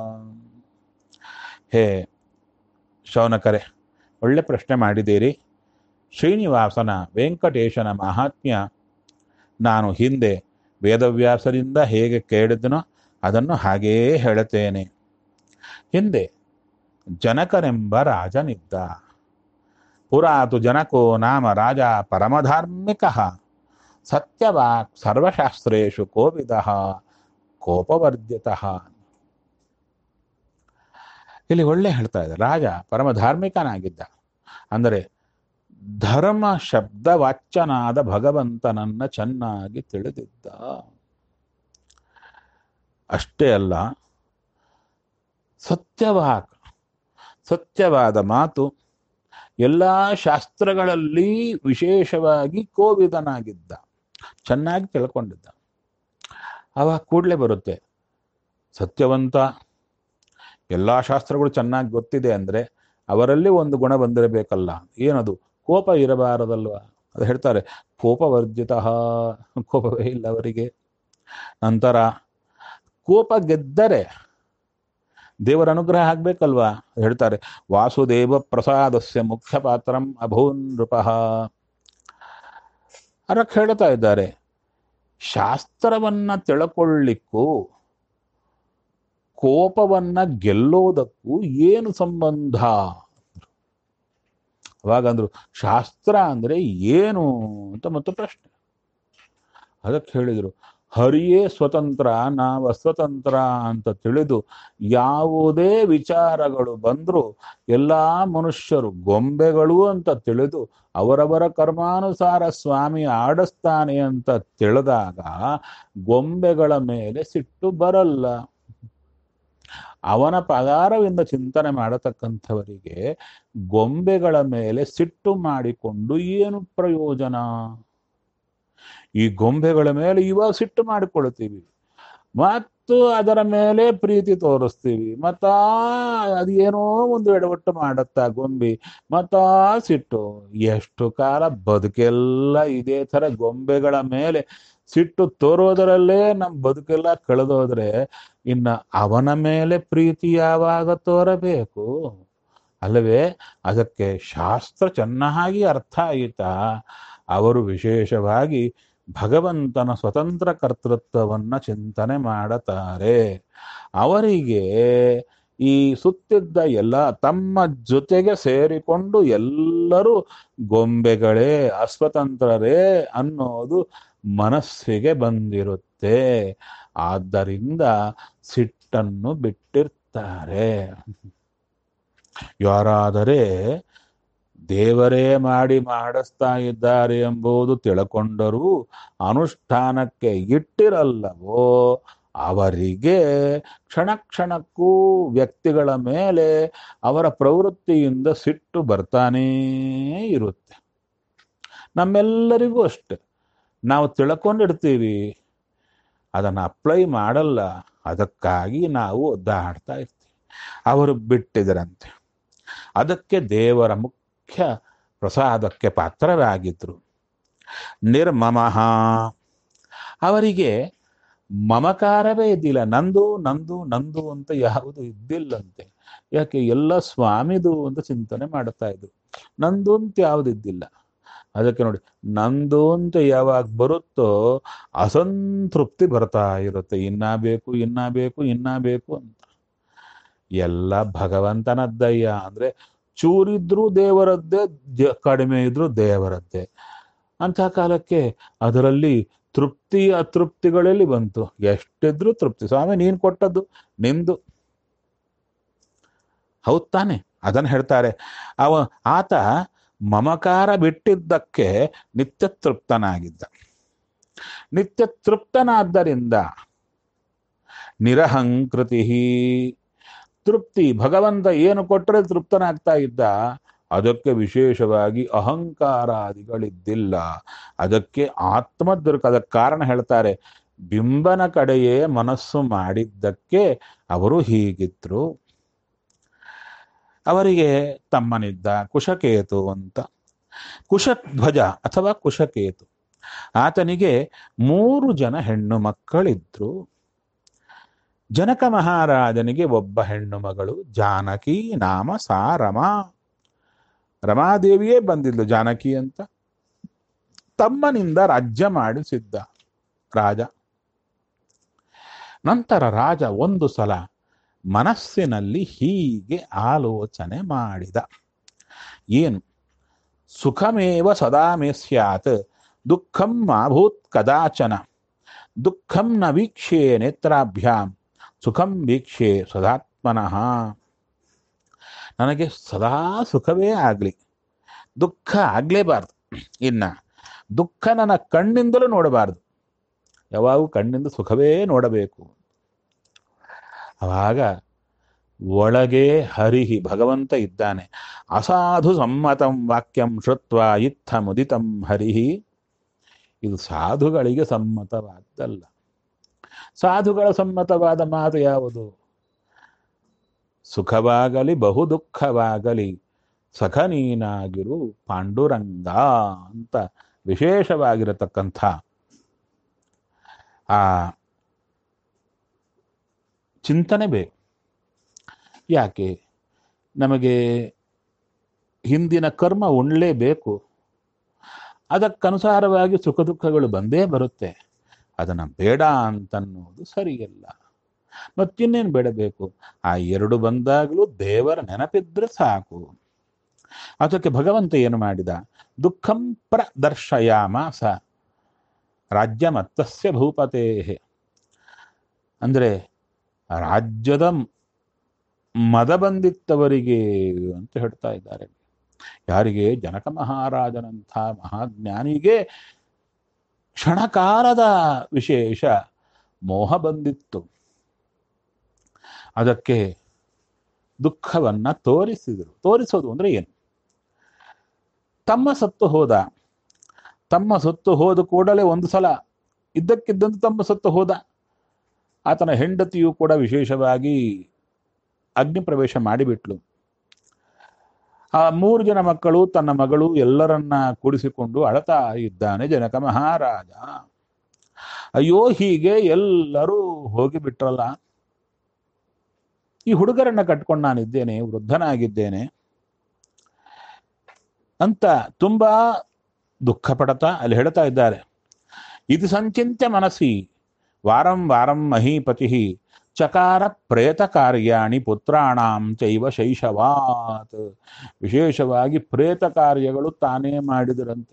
A: ಹೇ ಶೌನಕರೆ ಒಳ್ಳೆ ಪ್ರಶ್ನೆ ಮಾಡಿದ್ದೀರಿ ಶ್ರೀನಿವಾಸನ ವೆಂಕಟೇಶನ ಮಹಾತ್ಮ್ಯ ನಾನು ಹಿಂದೆ ವೇದವ್ಯಾಸರಿಂದ ಹೇಗೆ ಕೇಳಿದನೋ ಅದನ್ನು ಹಾಗೆಯೇ ಹೇಳುತ್ತೇನೆ ಹಿಂದೆ ಜನಕನೆಂಬ ರಾಜನಿದ್ದ ಪುರಾತು ಜನಕೋ ನಾಮ ರಾಜ ಪರಮಧಾರ್ಮಿಕ ಸತ್ಯವಾಕ್ ಸರ್ವಶಾಸ್ತ್ರೇಷು ಕೋವಿದ ಕೋಪವರ್ಜಿತಃ ಇಲ್ಲಿ ಒಳ್ಳೆ ಹೇಳ್ತಾ ಇದೆ ರಾಜ ಪರಮ ಧಾರ್ಮಿಕನಾಗಿದ್ದ ಅಂದರೆ ಧರ್ಮ ಶಬ್ದವಾಚ್ಯನಾದ ಭಗವಂತನನ್ನ ಚೆನ್ನಾಗಿ ತಿಳಿದಿದ್ದ ಅಷ್ಟೇ ಅಲ್ಲ ಸತ್ಯವಾಕ್ ಸತ್ಯವಾದ ಮಾತು ಎಲ್ಲ ಶಾಸ್ತ್ರಗಳಲ್ಲಿ ವಿಶೇಷವಾಗಿ ಕೋವಿದನಾಗಿದ್ದ ಚೆನ್ನಾಗಿ ತಿಳ್ಕೊಂಡಿದ್ದ ಅವಾಗ ಕೂಡಲೇ ಬರುತ್ತೆ ಸತ್ಯವಂತ ಎಲ್ಲ ಶಾಸ್ತ್ರಗಳು ಚೆನ್ನಾಗಿ ಗೊತ್ತಿದೆ ಅಂದರೆ ಅವರಲ್ಲಿ ಒಂದು ಗುಣ ಬಂದಿರಬೇಕಲ್ಲ ಏನದು ಕೋಪ ಇರಬಾರದಲ್ವಾ ಅದು ಹೇಳ್ತಾರೆ ಕೋಪವರ್ಜಿತ ಕೋಪವೇ ಇಲ್ಲ ಅವರಿಗೆ ನಂತರ ಕೋಪ ಗೆದ್ದರೆ ದೇವರ ಅನುಗ್ರಹ ಆಗ್ಬೇಕಲ್ವಾ ಅದು ಹೇಳ್ತಾರೆ ವಾಸುದೇವ ಪ್ರಸಾದಸ್ಯ ಮುಖ್ಯ ಪಾತ್ರಂ ಅಭೂನ್ ನೃಪಃ ಅದಕ್ಕೆ ಹೇಳ್ತಾ ಇದ್ದಾರೆ ಶಾಸ್ತ್ರವನ್ನ ತಿಳ್ಕೊಳ್ಳಿಕ್ಕೂ ಕೋಪವನ್ನ ಗೆಲ್ಲೋದಕ್ಕೂ ಏನು ಸಂಬಂಧ ಅವಾಗಂದ್ರು ಶಾಸ್ತ್ರ ಅಂದ್ರೆ ಏನು ಅಂತ ಮತ್ತು ಪ್ರಶ್ನೆ ಅದಕ್ಕೆ ಹೇಳಿದರು ಹರಿಯೇ ಸ್ವತಂತ್ರ ನಾವು ಅಸ್ವತಂತ್ರ ಅಂತ ತಿಳಿದು ಯಾವುದೇ ವಿಚಾರಗಳು ಬಂದರೂ ಎಲ್ಲ ಮನುಷ್ಯರು ಗೊಂಬೆಗಳು ಅಂತ ತಿಳಿದು ಅವರವರ ಕರ್ಮಾನುಸಾರ ಸ್ವಾಮಿ ಆಡಿಸ್ತಾನೆ ಅಂತ ತಿಳಿದಾಗ ಗೊಂಬೆಗಳ ಮೇಲೆ ಸಿಟ್ಟು ಬರಲ್ಲ ಅವನ ಪಗಾರವಿಂದ ಚಿಂತನೆ ಮಾಡತಕ್ಕಂಥವರಿಗೆ ಗೊಂಬೆಗಳ ಮೇಲೆ ಸಿಟ್ಟು ಮಾಡಿಕೊಂಡು ಏನು ಪ್ರಯೋಜನ ಈ ಗೊಂಬೆಗಳ ಮೇಲೆ ಇವಾಗ ಸಿಟ್ಟು ಮಾಡಿಕೊಳ್ತೀವಿ ಮತ್ತು ಅದರ ಮೇಲೆ ಪ್ರೀತಿ ತೋರಿಸ್ತೀವಿ ಮತ್ತ ಅದೇನೋ ಒಂದು ಎಡವಟ್ಟು ಮಾಡತ್ತ ಗೊಂಬೆ ಮತ್ತ ಸಿಟ್ಟು ಎಷ್ಟು ಕಾಲ ಬದುಕೆಲ್ಲ ಇದೇ ತರ ಗೊಂಬೆಗಳ ಮೇಲೆ ಸಿಟ್ಟು ತೋರೋದರಲ್ಲೇ ನಮ್ಮ ಬದುಕೆಲ್ಲ ಕಳೆದೋದ್ರೆ ಇನ್ನ ಅವನ ಮೇಲೆ ಪ್ರೀತಿ ಯಾವಾಗ ತೋರಬೇಕು ಅಲ್ಲವೇ ಅದಕ್ಕೆ ಶಾಸ್ತ್ರ ಚೆನ್ನಾಗಿ ಅರ್ಥ ಆಯಿತಾ ಅವರು ವಿಶೇಷವಾಗಿ ಭಗವಂತನ ಸ್ವತಂತ್ರ ಕರ್ತೃತ್ವವನ್ನ ಚಿಂತನೆ ಮಾಡುತ್ತಾರೆ ಅವರಿಗೆ ಈ ಸುತ್ತಿದ್ದ ಎಲ್ಲ ತಮ್ಮ ಜೊತೆಗೆ ಸೇರಿಕೊಂಡು ಎಲ್ಲರೂ ಗೊಂಬೆಗಳೇ ಅಸ್ವತಂತ್ರರೇ ಅನ್ನೋದು ಮನಸ್ಸಿಗೆ ಬಂದಿರುತ್ತೆ ಆದ್ದರಿಂದ ಸಿಟ್ಟನ್ನು ಬಿಟ್ಟಿರ್ತಾರೆ ಯಾರಾದರೆ ದೇವರೇ ಮಾಡಿ ಮಾಡಿಸ್ತಾ ಇದ್ದಾರೆ ಎಂಬುದು ತಿಳ್ಕೊಂಡರೂ ಅನುಷ್ಠಾನಕ್ಕೆ ಇಟ್ಟಿರಲ್ಲವೋ ಅವರಿಗೆ ಕ್ಷಣ ಕ್ಷಣಕ್ಕೂ ವ್ಯಕ್ತಿಗಳ ಮೇಲೆ ಅವರ ಪ್ರವೃತ್ತಿಯಿಂದ ಸಿಟ್ಟು ಬರ್ತಾನೇ ಇರುತ್ತೆ ನಮ್ಮೆಲ್ಲರಿಗೂ ಅಷ್ಟೆ ನಾವು ತಿಳ್ಕೊಂಡಿರ್ತೀವಿ ಅದನ್ನು ಅಪ್ಲೈ ಮಾಡಲ್ಲ ಅದಕ್ಕಾಗಿ ನಾವು ಒದ್ದಾಡ್ತಾ ಇರ್ತೀವಿ ಅವರು ಬಿಟ್ಟಿದರಂತೆ ಅದಕ್ಕೆ ದೇವರ ಮುಖ್ಯ ಪ್ರಸಾದಕ್ಕೆ ಪಾತ್ರರಾಗಿದ್ರು ನಿರ್ಮಮಃ ಅವರಿಗೆ ಮಮಕಾರವೇ ಇದ್ದಿಲ್ಲ ನಂದು ನಂದು ನಂದು ಅಂತ ಯಾವುದು ಇದ್ದಿಲ್ಲಂತೆ ಯಾಕೆ ಎಲ್ಲ ಸ್ವಾಮಿದು ಅಂತ ಚಿಂತನೆ ಮಾಡ್ತಾ ಇದ್ರು ನಂದು ಅಂತ ಯಾವುದು ಇದ್ದಿಲ್ಲ ಅದಕ್ಕೆ ನೋಡಿ ನಂದು ಅಂತ ಯಾವಾಗ ಬರುತ್ತೋ ಅಸಂತೃಪ್ತಿ ಬರ್ತಾ ಇರುತ್ತೆ ಇನ್ನ ಬೇಕು ಇನ್ನ ಬೇಕು ಇನ್ನ ಬೇಕು ಅಂತ ಎಲ್ಲ ಭಗವಂತನದ್ದಯ್ಯ ಅಂದ್ರೆ ಚೂರಿದ್ರೂ ದೇವರದ್ದೇ ಜ- ಕಡಿಮೆ ಇದ್ರೂ ದೇವರದ್ದೇ ಅಂತ ಕಾಲಕ್ಕೆ ಅದರಲ್ಲಿ ತೃಪ್ತಿ ಅತೃಪ್ತಿಗಳಲ್ಲಿ ಬಂತು ಎಷ್ಟಿದ್ರು ತೃಪ್ತಿ ಸ್ವಾಮಿ ನೀನ್ ಕೊಟ್ಟದ್ದು ನಿಂದು ಹೌದ್ ತಾನೆ ಅದನ್ನ ಹೇಳ್ತಾರೆ ಅವ ಆತ ಮಮಕಾರ ಬಿಟ್ಟಿದ್ದಕ್ಕೆ ನಿತ್ಯ ತೃಪ್ತನಾಗಿದ್ದ ನಿತ್ಯ ತೃಪ್ತನಾದ್ದರಿಂದ ನಿರಹಂಕೃತಿ ತೃಪ್ತಿ ಭಗವಂತ ಏನು ಕೊಟ್ಟರೆ ತೃಪ್ತನಾಗ್ತಾ ಇದ್ದ ಅದಕ್ಕೆ ವಿಶೇಷವಾಗಿ ಅಹಂಕಾರಾದಿಗಳಿದ್ದಿಲ್ಲ ಅದಕ್ಕೆ ಆತ್ಮದೃಕ್ ಅದಕ್ಕೆ ಕಾರಣ ಹೇಳ್ತಾರೆ ಬಿಂಬನ ಕಡೆಯೇ ಮನಸ್ಸು ಮಾಡಿದ್ದಕ್ಕೆ ಅವರು ಹೀಗಿದ್ರು ಅವರಿಗೆ ತಮ್ಮನಿದ್ದ ಕುಶಕೇತು ಅಂತ ಕುಶಧ್ವಜ ಅಥವಾ ಕುಶಕೇತು ಆತನಿಗೆ ಮೂರು ಜನ ಹೆಣ್ಣು ಮಕ್ಕಳಿದ್ರು ಜನಕ ಮಹಾರಾಜನಿಗೆ ಒಬ್ಬ ಹೆಣ್ಣು ಮಗಳು ಜಾನಕಿ ನಾಮ ಸಾ ರಮಾ ರಮಾದೇವಿಯೇ ಬಂದಿದ್ಲು ಜಾನಕಿ ಅಂತ ತಮ್ಮನಿಂದ ರಾಜ್ಯ ಮಾಡಿಸಿದ್ದ ರಾಜ ನಂತರ ರಾಜ ಒಂದು ಸಲ ಮನಸ್ಸಿನಲ್ಲಿ ಹೀಗೆ ಆಲೋಚನೆ ಮಾಡಿದ ಏನು ಸುಖಮೇವ ಸದಾ ಮೇ ಸ್ಯಾತ್ ದುಃಖಂ ಮಾಭೂತ್ ಕದಾಚನ ದುಃಖಂ ನ ವೀಕ್ಷ್ಯೆ ನೇತ್ರಾಭ್ಯಾಂ ಸುಖಂ ವೀಕ್ಷ್ಯೆ ಸದಾತ್ಮನಃ ನನಗೆ ಸದಾ ಸುಖವೇ ಆಗಲಿ ದುಃಖ ಆಗಲೇಬಾರ್ದು ಇನ್ನ ದುಃಖ ನನ್ನ ಕಣ್ಣಿಂದಲೂ ನೋಡಬಾರ್ದು ಯಾವಾಗೂ ಕಣ್ಣಿಂದ ಸುಖವೇ ನೋಡಬೇಕು ಅವಾಗ ಒಳಗೆ ಹರಿಹಿ ಭಗವಂತ ಇದ್ದಾನೆ ಅಸಾಧು ಸಮ್ಮತಂ ವಾಕ್ಯಂ ಶ್ರುತ್ವ ಇತ್ತ ಮುದಿತಂ ಹರಿಹಿ ಇದು ಸಾಧುಗಳಿಗೆ ಸಮ್ಮತವಾದ್ದಲ್ಲ ಸಾಧುಗಳ ಸಮ್ಮತವಾದ ಮಾತು ಯಾವುದು ಸುಖವಾಗಲಿ ಬಹು ದುಃಖವಾಗಲಿ ಸಖ ನೀನಾಗಿರು ಪಾಂಡುರಂಗ ಅಂತ ವಿಶೇಷವಾಗಿರತಕ್ಕಂಥ ಆ ಚಿಂತನೆ ಬೇಕು ಯಾಕೆ ನಮಗೆ ಹಿಂದಿನ ಕರ್ಮ ಉಣ್ಲೇಬೇಕು ಅದಕ್ಕನುಸಾರವಾಗಿ ಸುಖ ದುಃಖಗಳು ಬಂದೇ ಬರುತ್ತೆ ಅದನ್ನು ಬೇಡ ಅಂತನ್ನೋದು ಸರಿಯಲ್ಲ ಮತ್ತಿನ್ನೇನು ಬೇಡಬೇಕು ಆ ಎರಡು ಬಂದಾಗಲೂ ದೇವರ ನೆನಪಿದ್ರೆ ಸಾಕು ಅದಕ್ಕೆ ಭಗವಂತ ಏನು ಮಾಡಿದ ದುಃಖಂ ಪ್ರದರ್ಶಯಾಮಾಸ ರಾಜ್ಯ ಮತ್ತಸ್ಯ ಭೂಪತೇ ಅಂದ್ರೆ ರಾಜ್ಯದ ಮದ ಬಂದಿತ್ತವರಿಗೆ ಅಂತ ಹೇಳ್ತಾ ಇದ್ದಾರೆ ಯಾರಿಗೆ ಜನಕ ಮಹಾರಾಜನಂಥ ಮಹಾಜ್ಞಾನಿಗೆ ಕ್ಷಣಕಾಲದ ವಿಶೇಷ ಮೋಹ ಬಂದಿತ್ತು ಅದಕ್ಕೆ ದುಃಖವನ್ನ ತೋರಿಸಿದರು ತೋರಿಸೋದು ಅಂದ್ರೆ ಏನು ತಮ್ಮ ಸತ್ತು ಹೋದ ತಮ್ಮ ಸತ್ತು ಹೋದ ಕೂಡಲೇ ಒಂದು ಸಲ ಇದ್ದಕ್ಕಿದ್ದಂತೆ ತಮ್ಮ ಸತ್ತು ಹೋದ ಆತನ ಹೆಂಡತಿಯು ಕೂಡ ವಿಶೇಷವಾಗಿ ಅಗ್ನಿ ಪ್ರವೇಶ ಮಾಡಿಬಿಟ್ಲು ಆ ಮೂರು ಜನ ಮಕ್ಕಳು ತನ್ನ ಮಗಳು ಎಲ್ಲರನ್ನ ಕೂಡಿಸಿಕೊಂಡು ಅಳತಾ ಇದ್ದಾನೆ ಜನಕ ಮಹಾರಾಜ ಅಯ್ಯೋ ಹೀಗೆ ಎಲ್ಲರೂ ಹೋಗಿಬಿಟ್ರಲ್ಲ ಈ ಹುಡುಗರನ್ನ ಕಟ್ಕೊಂಡು ನಾನಿದ್ದೇನೆ ವೃದ್ಧನಾಗಿದ್ದೇನೆ ಅಂತ ತುಂಬಾ ದುಃಖ ಪಡತಾ ಅಲ್ಲಿ ಹೇಳ್ತಾ ಇದ್ದಾರೆ ಇದು ಸಂಚಿತ್ಯ ಮನಸ್ಸಿ ವಾರಂ ವಾರಂ ಮಹೀಪತಿ ಚಕಾರ ಪ್ರೇತ ಕಾರ್ಯಾಣಿ ಪುತ್ರಾಣಾಂ ಚೈವ ಶೈಶವಾತ್ ವಿಶೇಷವಾಗಿ ಪ್ರೇತ ಕಾರ್ಯಗಳು ತಾನೇ ಮಾಡಿದರಂತೆ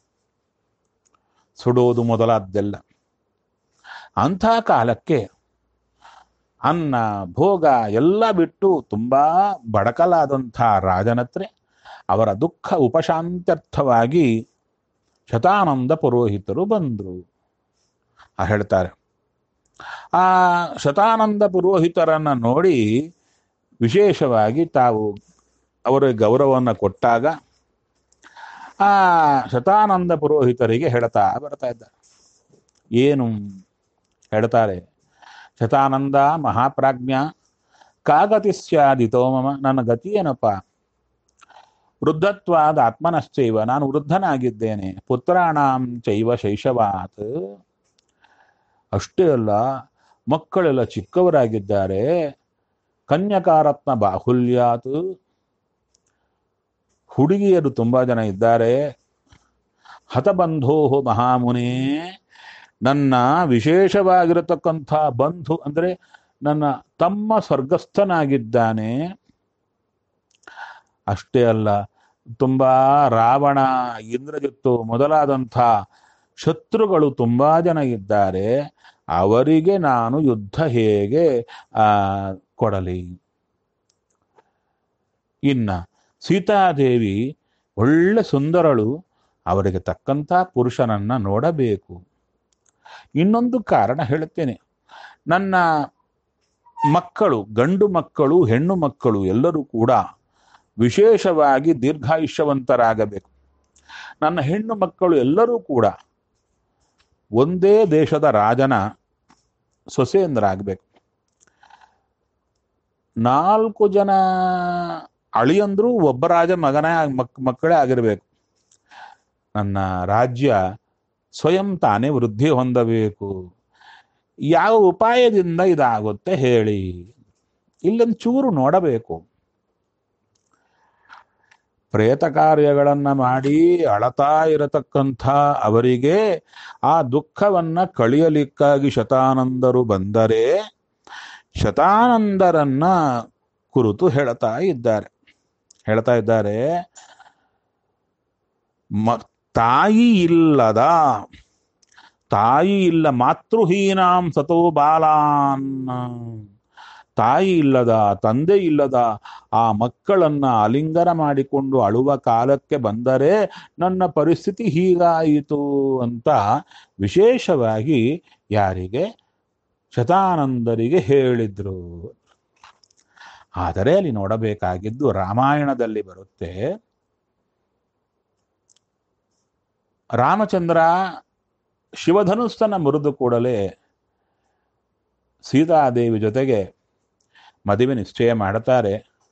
A: ಸುಡೋದು ಮೊದಲಾದ್ದೆಲ್ಲ ಅಂಥ ಕಾಲಕ್ಕೆ ಅನ್ನ ಭೋಗ ಎಲ್ಲ ಬಿಟ್ಟು ತುಂಬಾ ಬಡಕಲಾದಂಥ ರಾಜನತ್ರ ಅವರ ದುಃಖ ಉಪಶಾಂತ್ಯರ್ಥವಾಗಿ ಶತಾನಂದ ಪುರೋಹಿತರು ಬಂದರು ಆ ಹೇಳ್ತಾರೆ ಆ ಶತಾನಂದ ಪುರೋಹಿತರನ್ನ ನೋಡಿ ವಿಶೇಷವಾಗಿ ತಾವು ಅವರಿಗೆ ಗೌರವವನ್ನು ಕೊಟ್ಟಾಗ ಆ ಶತಾನಂದ ಪುರೋಹಿತರಿಗೆ ಹೇಳ್ತಾ ಬರ್ತಾ ಇದ್ದಾರೆ ಏನು ಹೇಳ್ತಾರೆ ಶತಾನಂದ ಮಹಾಪ್ರಾಜ್ಞ ಕಾಗತಿ ಸ್ಯಾದಿತೋ ಮಮ ನನ್ನ ಗತಿ ಏನಪ್ಪ ವೃದ್ಧತ್ವಾದ ಆತ್ಮನಶ್ಚೈವ ನಾನು ವೃದ್ಧನಾಗಿದ್ದೇನೆ ಪುತ್ರಾಣಾಂ ಚೈವ ಶೈಶವಾತ್ ಅಷ್ಟೇ ಅಲ್ಲ ಮಕ್ಕಳೆಲ್ಲ ಚಿಕ್ಕವರಾಗಿದ್ದಾರೆ ಕನ್ಯಕಾರತ್ನ ಬಾಹುಲ್ಯಾತ್ ಹುಡುಗಿಯರು ತುಂಬಾ ಜನ ಇದ್ದಾರೆ ಹತಬಂಧೋ ಮಹಾಮುನೇ ನನ್ನ ವಿಶೇಷವಾಗಿರತಕ್ಕಂಥ ಬಂಧು ಅಂದ್ರೆ ನನ್ನ ತಮ್ಮ ಸ್ವರ್ಗಸ್ಥನಾಗಿದ್ದಾನೆ ಅಷ್ಟೇ ಅಲ್ಲ ತುಂಬಾ ರಾವಣ ಇಂದ್ರಜಿತ್ತು ಮೊದಲಾದಂಥ ಶತ್ರುಗಳು ತುಂಬಾ ಜನ ಇದ್ದಾರೆ ಅವರಿಗೆ ನಾನು ಯುದ್ಧ ಹೇಗೆ ಆ ಕೊಡಲಿ ಇನ್ನ ಸೀತಾದೇವಿ ಒಳ್ಳೆ ಸುಂದರಳು ಅವರಿಗೆ ತಕ್ಕಂಥ ಪುರುಷನನ್ನ ನೋಡಬೇಕು ಇನ್ನೊಂದು ಕಾರಣ ಹೇಳುತ್ತೇನೆ ನನ್ನ ಮಕ್ಕಳು ಗಂಡು ಮಕ್ಕಳು ಹೆಣ್ಣು ಮಕ್ಕಳು ಎಲ್ಲರೂ ಕೂಡ ವಿಶೇಷವಾಗಿ ದೀರ್ಘಾಯುಷ್ಯವಂತರಾಗಬೇಕು ನನ್ನ ಹೆಣ್ಣು ಮಕ್ಕಳು ಎಲ್ಲರೂ ಕೂಡ ಒಂದೇ ದೇಶದ ರಾಜನ ಸೊಸೆಯಂದರಾಗಬೇಕು ನಾಲ್ಕು ಜನ ಅಳಿಯಂದ್ರು ಒಬ್ಬ ರಾಜ ಮಗನ ಮಕ್ ಮಕ್ಕಳೇ ಆಗಿರಬೇಕು ನನ್ನ ರಾಜ್ಯ ಸ್ವಯಂ ತಾನೇ ವೃದ್ಧಿ ಹೊಂದಬೇಕು ಯಾವ ಉಪಾಯದಿಂದ ಇದಾಗುತ್ತೆ ಹೇಳಿ ಇಲ್ಲೊಂದು ಚೂರು ನೋಡಬೇಕು ಪ್ರೇತ ಕಾರ್ಯಗಳನ್ನ ಮಾಡಿ ಅಳತಾ ಇರತಕ್ಕಂಥ ಅವರಿಗೆ ಆ ದುಃಖವನ್ನ ಕಳಿಯಲಿಕ್ಕಾಗಿ ಶತಾನಂದರು ಬಂದರೆ ಶತಾನಂದರನ್ನ ಕುರಿತು ಹೇಳ್ತಾ ಇದ್ದಾರೆ ಹೇಳ್ತಾ ಇದ್ದಾರೆ ಮ ತಾಯಿ ಇಲ್ಲದ ತಾಯಿ ಇಲ್ಲ ಮಾತೃಹೀನಾಂ ಸತೋ ಬಾಲಾನ್ ತಾಯಿ ಇಲ್ಲದ ತಂದೆ ಇಲ್ಲದ ಆ ಮಕ್ಕಳನ್ನ ಅಲಿಂಗನ ಮಾಡಿಕೊಂಡು ಅಳುವ ಕಾಲಕ್ಕೆ ಬಂದರೆ ನನ್ನ ಪರಿಸ್ಥಿತಿ ಹೀಗಾಯಿತು ಅಂತ ವಿಶೇಷವಾಗಿ ಯಾರಿಗೆ ಶತಾನಂದರಿಗೆ ಹೇಳಿದ್ರು ಆದರೆ ಅಲ್ಲಿ ನೋಡಬೇಕಾಗಿದ್ದು ರಾಮಾಯಣದಲ್ಲಿ ಬರುತ್ತೆ ರಾಮಚಂದ್ರ ಶಿವಧನುಸ್ತನ ಮುರಿದು ಕೂಡಲೇ ಸೀತಾದೇವಿ ಜೊತೆಗೆ ಮದುವೆ ನಿಶ್ಚಯ ಮಾಡುತ್ತಾರೆ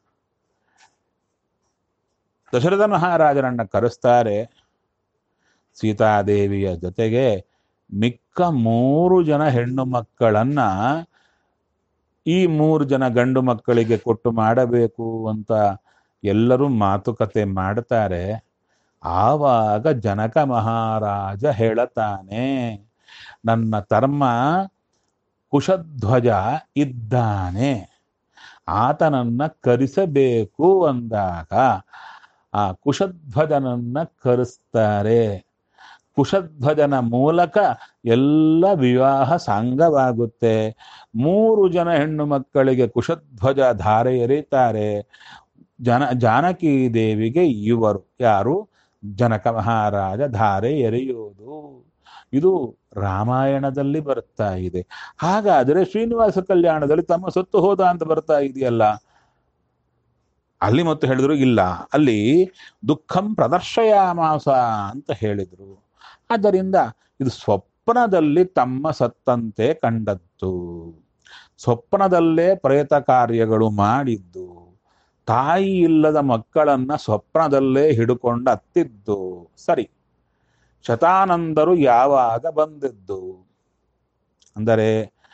A: ದಶರಥ ಮಹಾರಾಜರನ್ನ ಕರೆಸ್ತಾರೆ ಸೀತಾದೇವಿಯ ಜೊತೆಗೆ ಮಿಕ್ಕ ಮೂರು ಜನ ಹೆಣ್ಣು ಮಕ್ಕಳನ್ನ ಈ ಮೂರು ಜನ ಗಂಡು ಮಕ್ಕಳಿಗೆ ಕೊಟ್ಟು ಮಾಡಬೇಕು ಅಂತ ಎಲ್ಲರೂ ಮಾತುಕತೆ ಮಾಡ್ತಾರೆ ಆವಾಗ ಜನಕ ಮಹಾರಾಜ ಹೇಳತಾನೆ ನನ್ನ ತರ್ಮ ಕುಶಧ್ವಜ ಇದ್ದಾನೆ ಆತನನ್ನ ಕರೆಸಬೇಕು ಅಂದಾಗ ಆ ಕುಶಧ್ವಜನನ್ನ ಕರೆಸ್ತಾರೆ ಕುಶಧ್ವಜನ ಮೂಲಕ ಎಲ್ಲ ವಿವಾಹ ಸಾಂಗವಾಗುತ್ತೆ ಮೂರು ಜನ ಹೆಣ್ಣು ಮಕ್ಕಳಿಗೆ ಕುಶಧ್ವಜ ಧಾರೆ ಎರೀತಾರೆ ಜನ ಜಾನಕಿ ದೇವಿಗೆ ಇವರು ಯಾರು ಜನಕ ಮಹಾರಾಜ ಧಾರೆ ಎರೆಯುವುದು ಇದು ರಾಮಾಯಣದಲ್ಲಿ ಬರ್ತಾ ಇದೆ ಹಾಗಾದರೆ ಶ್ರೀನಿವಾಸ ಕಲ್ಯಾಣದಲ್ಲಿ ತಮ್ಮ ಸತ್ತು ಹೋದ ಅಂತ ಬರ್ತಾ ಇದೆಯಲ್ಲ ಅಲ್ಲಿ ಮತ್ತು ಹೇಳಿದ್ರು ಇಲ್ಲ ಅಲ್ಲಿ ದುಃಖಂ ಪ್ರದರ್ಶಯಾಮಾಸ ಅಂತ ಹೇಳಿದ್ರು ಆದ್ದರಿಂದ ಇದು ಸ್ವಪ್ನದಲ್ಲಿ ತಮ್ಮ ಸತ್ತಂತೆ ಕಂಡದ್ದು ಸ್ವಪ್ನದಲ್ಲೇ ಪ್ರೇತ ಕಾರ್ಯಗಳು ಮಾಡಿದ್ದು ತಾಯಿ ಇಲ್ಲದ ಮಕ್ಕಳನ್ನ ಸ್ವಪ್ನದಲ್ಲೇ ಹಿಡ್ಕೊಂಡು ಹತ್ತಿದ್ದು ಸರಿ ಶತಾನಂದರು ಯಾವಾಗ ಬಂದಿದ್ದು ಅಂದರೆ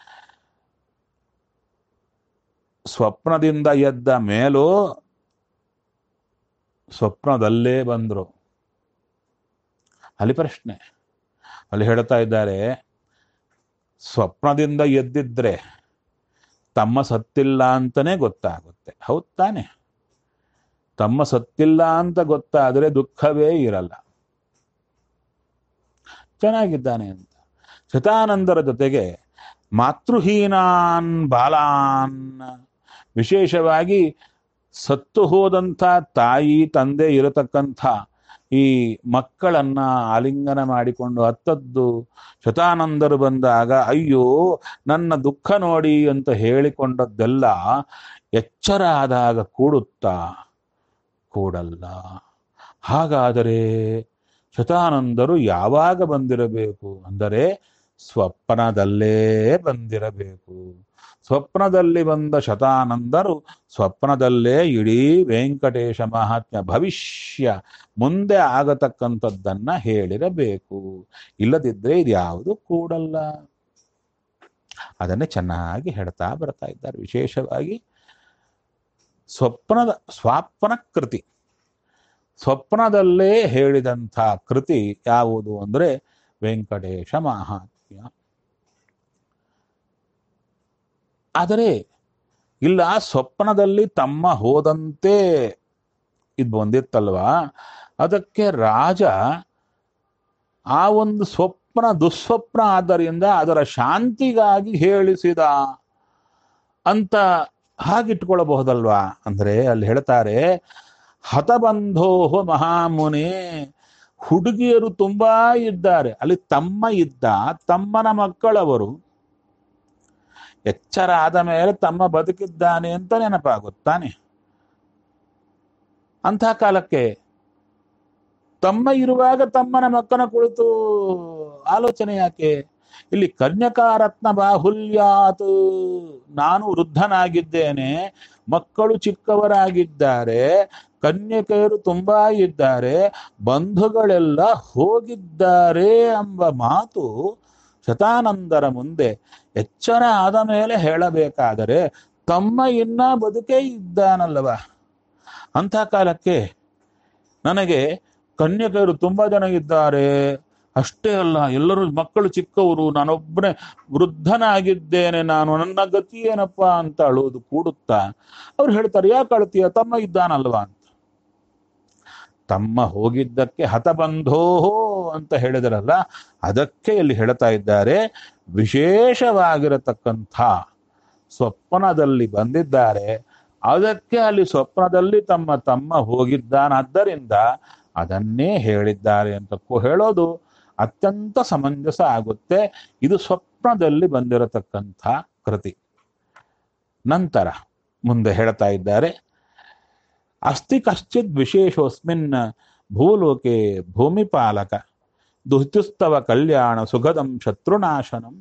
A: ಸ್ವಪ್ನದಿಂದ ಎದ್ದ ಮೇಲೂ ಸ್ವಪ್ನದಲ್ಲೇ ಬಂದ್ರು ಅಲ್ಲಿ ಪ್ರಶ್ನೆ ಅಲ್ಲಿ ಹೇಳ್ತಾ ಇದ್ದಾರೆ ಸ್ವಪ್ನದಿಂದ ಎದ್ದಿದ್ರೆ ತಮ್ಮ ಸತ್ತಿಲ್ಲ ಅಂತಾನೆ ಗೊತ್ತಾಗುತ್ತೆ ಹೌದ್ ತಾನೆ ತಮ್ಮ ಸತ್ತಿಲ್ಲ ಅಂತ ಗೊತ್ತಾದ್ರೆ ದುಃಖವೇ ಇರಲ್ಲ ಚೆನ್ನಾಗಿದ್ದಾನೆ ಅಂತ ಶತಾನಂದರ ಜೊತೆಗೆ ಮಾತೃಹೀನಾನ್ ಬಾಲಾನ್ ವಿಶೇಷವಾಗಿ ಸತ್ತು ಹೋದಂಥ ತಾಯಿ ತಂದೆ ಇರತಕ್ಕಂಥ ಈ ಮಕ್ಕಳನ್ನ ಆಲಿಂಗನ ಮಾಡಿಕೊಂಡು ಹತ್ತದ್ದು ಶತಾನಂದರು ಬಂದಾಗ ಅಯ್ಯೋ ನನ್ನ ದುಃಖ ನೋಡಿ ಅಂತ ಹೇಳಿಕೊಂಡದ್ದೆಲ್ಲ ಎಚ್ಚರ ಆದಾಗ ಕೂಡುತ್ತಾ ಕೂಡಲ್ಲ ಹಾಗಾದರೆ ಶತಾನಂದರು ಯಾವಾಗ ಬಂದಿರಬೇಕು ಅಂದರೆ ಸ್ವಪ್ನದಲ್ಲೇ ಬಂದಿರಬೇಕು ಸ್ವಪ್ನದಲ್ಲಿ ಬಂದ ಶತಾನಂದರು ಸ್ವಪ್ನದಲ್ಲೇ ಇಡೀ ವೆಂಕಟೇಶ ಮಹಾತ್ಮ್ಯ ಭವಿಷ್ಯ ಮುಂದೆ ಆಗತಕ್ಕಂಥದ್ದನ್ನ ಹೇಳಿರಬೇಕು ಇಲ್ಲದಿದ್ದರೆ ಇದ್ಯಾವುದು ಕೂಡಲ್ಲ ಅದನ್ನೇ ಚೆನ್ನಾಗಿ ಹೇಳ್ತಾ ಬರ್ತಾ ಇದ್ದಾರೆ ವಿಶೇಷವಾಗಿ ಸ್ವಪ್ನದ ಸ್ವಾಪ್ನ ಕೃತಿ ಸ್ವಪ್ನದಲ್ಲೇ ಹೇಳಿದಂಥ ಕೃತಿ ಯಾವುದು ಅಂದರೆ ವೆಂಕಟೇಶ ಮಹಾತ್ಮ್ಯ ಆದರೆ ಇಲ್ಲ ಸ್ವಪ್ನದಲ್ಲಿ ತಮ್ಮ ಹೋದಂತೆ ಇದು ಬಂದಿತ್ತಲ್ವಾ ಅದಕ್ಕೆ ರಾಜ ಆ ಒಂದು ಸ್ವಪ್ನ ದುಸ್ವಪ್ನ ಆದ್ದರಿಂದ ಅದರ ಶಾಂತಿಗಾಗಿ ಹೇಳಿಸಿದ ಅಂತ ಹಾಗಿಟ್ಕೊಳ್ಳಬಹುದಲ್ವಾ ಅಂದ್ರೆ ಅಲ್ಲಿ ಹೇಳ್ತಾರೆ ಹತಬಂಧೋಹ ಮಹಾಮುನಿ ಹುಡುಗಿಯರು ತುಂಬಾ ಇದ್ದಾರೆ ಅಲ್ಲಿ ತಮ್ಮ ಇದ್ದ ತಮ್ಮನ ಮಕ್ಕಳವರು ಎಚ್ಚರ ಆದ ಮೇಲೆ ತಮ್ಮ ಬದುಕಿದ್ದಾನೆ ಅಂತ ನೆನಪಾಗುತ್ತಾನೆ ಅಂಥ ಕಾಲಕ್ಕೆ ತಮ್ಮ ಇರುವಾಗ ತಮ್ಮನ ಮಕ್ಕನ ಕುಳಿತು ಆಲೋಚನೆ ಯಾಕೆ ಇಲ್ಲಿ ಕನ್ಯಕಾರತ್ನ ಬಾಹುಲ್ಯಾತ್ ನಾನು ವೃದ್ಧನಾಗಿದ್ದೇನೆ ಮಕ್ಕಳು ಚಿಕ್ಕವರಾಗಿದ್ದಾರೆ ಕನ್ಯಕೆಯರು ತುಂಬಾ ಇದ್ದಾರೆ ಬಂಧುಗಳೆಲ್ಲ ಹೋಗಿದ್ದಾರೆ ಎಂಬ ಮಾತು ಶತಾನಂದರ ಮುಂದೆ ಎಚ್ಚರ ಆದ ಮೇಲೆ ಹೇಳಬೇಕಾದರೆ ತಮ್ಮ ಇನ್ನ ಬದುಕೇ ಇದ್ದಾನಲ್ಲವ ಅಂಥ ಕಾಲಕ್ಕೆ ನನಗೆ ಕನ್ಯಕೆಯರು ತುಂಬಾ ಜನ ಇದ್ದಾರೆ ಅಷ್ಟೇ ಅಲ್ಲ ಎಲ್ಲರೂ ಮಕ್ಕಳು ಚಿಕ್ಕವರು ನಾನೊಬ್ಬನೇ ವೃದ್ಧನಾಗಿದ್ದೇನೆ ನಾನು ನನ್ನ ಗತಿ ಏನಪ್ಪಾ ಅಂತ ಅಳುವುದು ಕೂಡುತ್ತಾ ಅವ್ರು ಹೇಳ್ತಾರೆ ಯಾಕೆ ಅಳ್ತೀಯ ತಮ್ಮ ಇದ್ದಾನಲ್ವಾ ಅಂತ ತಮ್ಮ ಹೋಗಿದ್ದಕ್ಕೆ ಹತಬಂಧೋಹೋ ಅಂತ ಹೇಳಿದರಲ್ಲ ಅದಕ್ಕೆ ಇಲ್ಲಿ ಹೇಳ್ತಾ ಇದ್ದಾರೆ ವಿಶೇಷವಾಗಿರತಕ್ಕಂಥ ಸ್ವಪ್ನದಲ್ಲಿ ಬಂದಿದ್ದಾರೆ ಅದಕ್ಕೆ ಅಲ್ಲಿ ಸ್ವಪ್ನದಲ್ಲಿ ತಮ್ಮ ತಮ್ಮ ಹೋಗಿದ್ದಾನಾದ್ದರಿಂದ ಅದನ್ನೇ ಹೇಳಿದ್ದಾರೆ ಅಂತ ಕೂ- ಹೇಳೋದು ಅತ್ಯಂತ ಸಮಂಜಸ ಆಗುತ್ತೆ ಇದು ಸ್ವಪ್ನದಲ್ಲಿ ಬಂದಿರತಕ್ಕಂಥ ಕೃತಿ ನಂತರ ಮುಂದೆ ಹೇಳ್ತಾ ಇದ್ದಾರೆ ಅಸ್ತಿ ಕಶ್ಚಿತ್ ವಿಶೇಷೋಸ್ಮಿನ್ ಭೂಲೋಕೆ ಭೂಮಿಪಾಲಕ ದುಹಿತುಸ್ತವ ಕಲ್ಯಾಣ ಸುಗದಂ ಶತ್ರುನಾಶನಂ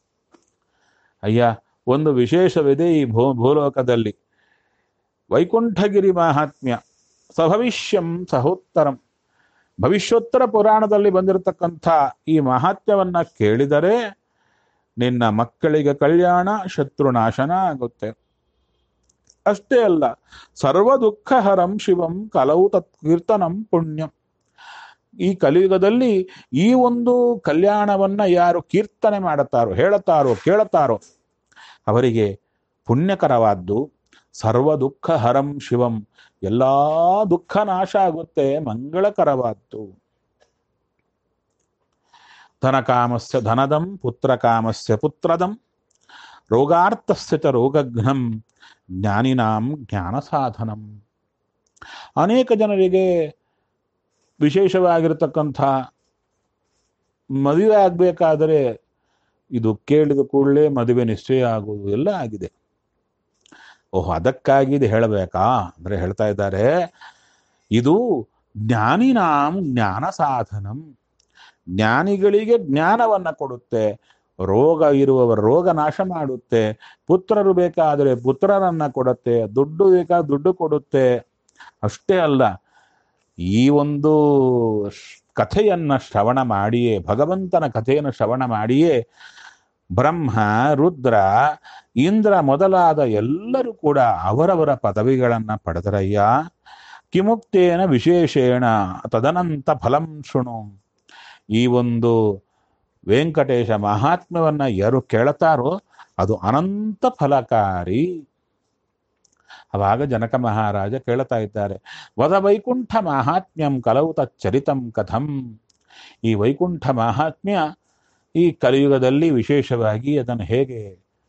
A: ಅಯ್ಯ ಒಂದು ವಿಶೇಷವಿದೆ ಈ ಭೂ ಭೂಲೋಕದಲ್ಲಿ ವೈಕುಂಠಗಿರಿ ಮಹಾತ್ಮ್ಯ ಸಭವಿಷ್ಯಂ ಸಹೋತ್ತರಂ ಭವಿಷ್ಯೋತ್ತರ ಪುರಾಣದಲ್ಲಿ ಬಂದಿರತಕ್ಕಂಥ ಈ ಮಹಾತ್ಮ್ಯವನ್ನ ಕೇಳಿದರೆ ನಿನ್ನ ಮಕ್ಕಳಿಗೆ ಕಲ್ಯಾಣ ಶತ್ರುನಾಶನ ಆಗುತ್ತೆ ಅಷ್ಟೇ ಅಲ್ಲ ಸರ್ವ ದುಃಖಹರಂ ಶಿವಂ ಕಲವು ತತ್ ಕೀರ್ತನಂ ಪುಣ್ಯಂ ಈ ಕಲಿಯುಗದಲ್ಲಿ ಈ ಒಂದು ಕಲ್ಯಾಣವನ್ನ ಯಾರು ಕೀರ್ತನೆ ಮಾಡುತ್ತಾರೋ ಹೇಳುತ್ತಾರೋ ಕೇಳುತ್ತಾರೋ ಅವರಿಗೆ ಪುಣ್ಯಕರವಾದ್ದು ಸರ್ವ ದುಃಖ ಹರಂ ಶಿವಂ ಎಲ್ಲಾ ದುಃಖ ನಾಶ ಆಗುತ್ತೆ ಮಂಗಳಕರವಾದ್ದು ಧನಕಾಮಸ್ಯ ಧನದಂ ಪುತ್ರಕಾಮಸ್ಯ ಪುತ್ರದಂ ರೋಗಾರ್ಥಸ್ಯ ಚ ರೋಗಘ್ನಂ ಜ್ಞಾನಿನಾಂ ಜ್ಞಾನ ಸಾಧನಂ ಅನೇಕ ಜನರಿಗೆ ವಿಶೇಷವಾಗಿರತಕ್ಕಂಥ ಮದುವೆ ಆಗಬೇಕಾದರೆ ಇದು ಕೇಳಿದ ಕೂಡಲೇ ಮದುವೆ ನಿಶ್ಚಯ ಆಗುವುದು ಎಲ್ಲ ಆಗಿದೆ ಓಹ್ ಅದಕ್ಕಾಗಿ ಇದು ಹೇಳಬೇಕಾ ಅಂದ್ರೆ ಹೇಳ್ತಾ ಇದ್ದಾರೆ ಇದು ಜ್ಞಾನಿನಾಂ ಜ್ಞಾನ ಸಾಧನಂ ಜ್ಞಾನಿಗಳಿಗೆ ಜ್ಞಾನವನ್ನ ಕೊಡುತ್ತೆ ರೋಗ ಇರುವವರ ರೋಗ ನಾಶ ಮಾಡುತ್ತೆ ಪುತ್ರರು ಬೇಕಾದರೆ ಪುತ್ರರನ್ನ ಕೊಡುತ್ತೆ ದುಡ್ಡು ಬೇಕಾದ ದುಡ್ಡು ಕೊಡುತ್ತೆ ಅಷ್ಟೇ ಅಲ್ಲ ಈ ಒಂದು ಶ್- ಕಥೆಯನ್ನ ಶ್ರವಣ ಮಾಡಿಯೇ ಭಗವಂತನ ಕಥೆಯನ್ನು ಶ್ರವಣ ಮಾಡಿಯೇ ಬ್ರಹ್ಮ ರುದ್ರ ಇಂದ್ರ ಮೊದಲಾದ ಎಲ್ಲರೂ ಕೂಡ ಅವರವರ ಪದವಿಗಳನ್ನ ಪಡೆದರಯ್ಯ ಕಿಮುಕ್ತೇನ ವಿಶೇಷೇಣ ತದನಂತ ಫಲಂ ಶೃಣು ಈ ಒಂದು ವೆಂಕಟೇಶ ಮಹಾತ್ಮ್ಯವನ್ನ ಯಾರು ಕೇಳ್ತಾರೋ ಅದು ಅನಂತ ಫಲಕಾರಿ ಅವಾಗ ಜನಕ ಮಹಾರಾಜ ಕೇಳ್ತಾ ಇದ್ದಾರೆ ವದ ವೈಕುಂಠ ಮಾಹಾತ್ಮ್ಯಂ ಕಲವು ತಚ್ಚರಿತಂ ಕಥಂ ಈ ವೈಕುಂಠ ಮಾಹಾತ್ಮ್ಯ ಈ ಕಲಿಯುಗದಲ್ಲಿ ವಿಶೇಷವಾಗಿ ಅದನ್ನು ಹೇಗೆ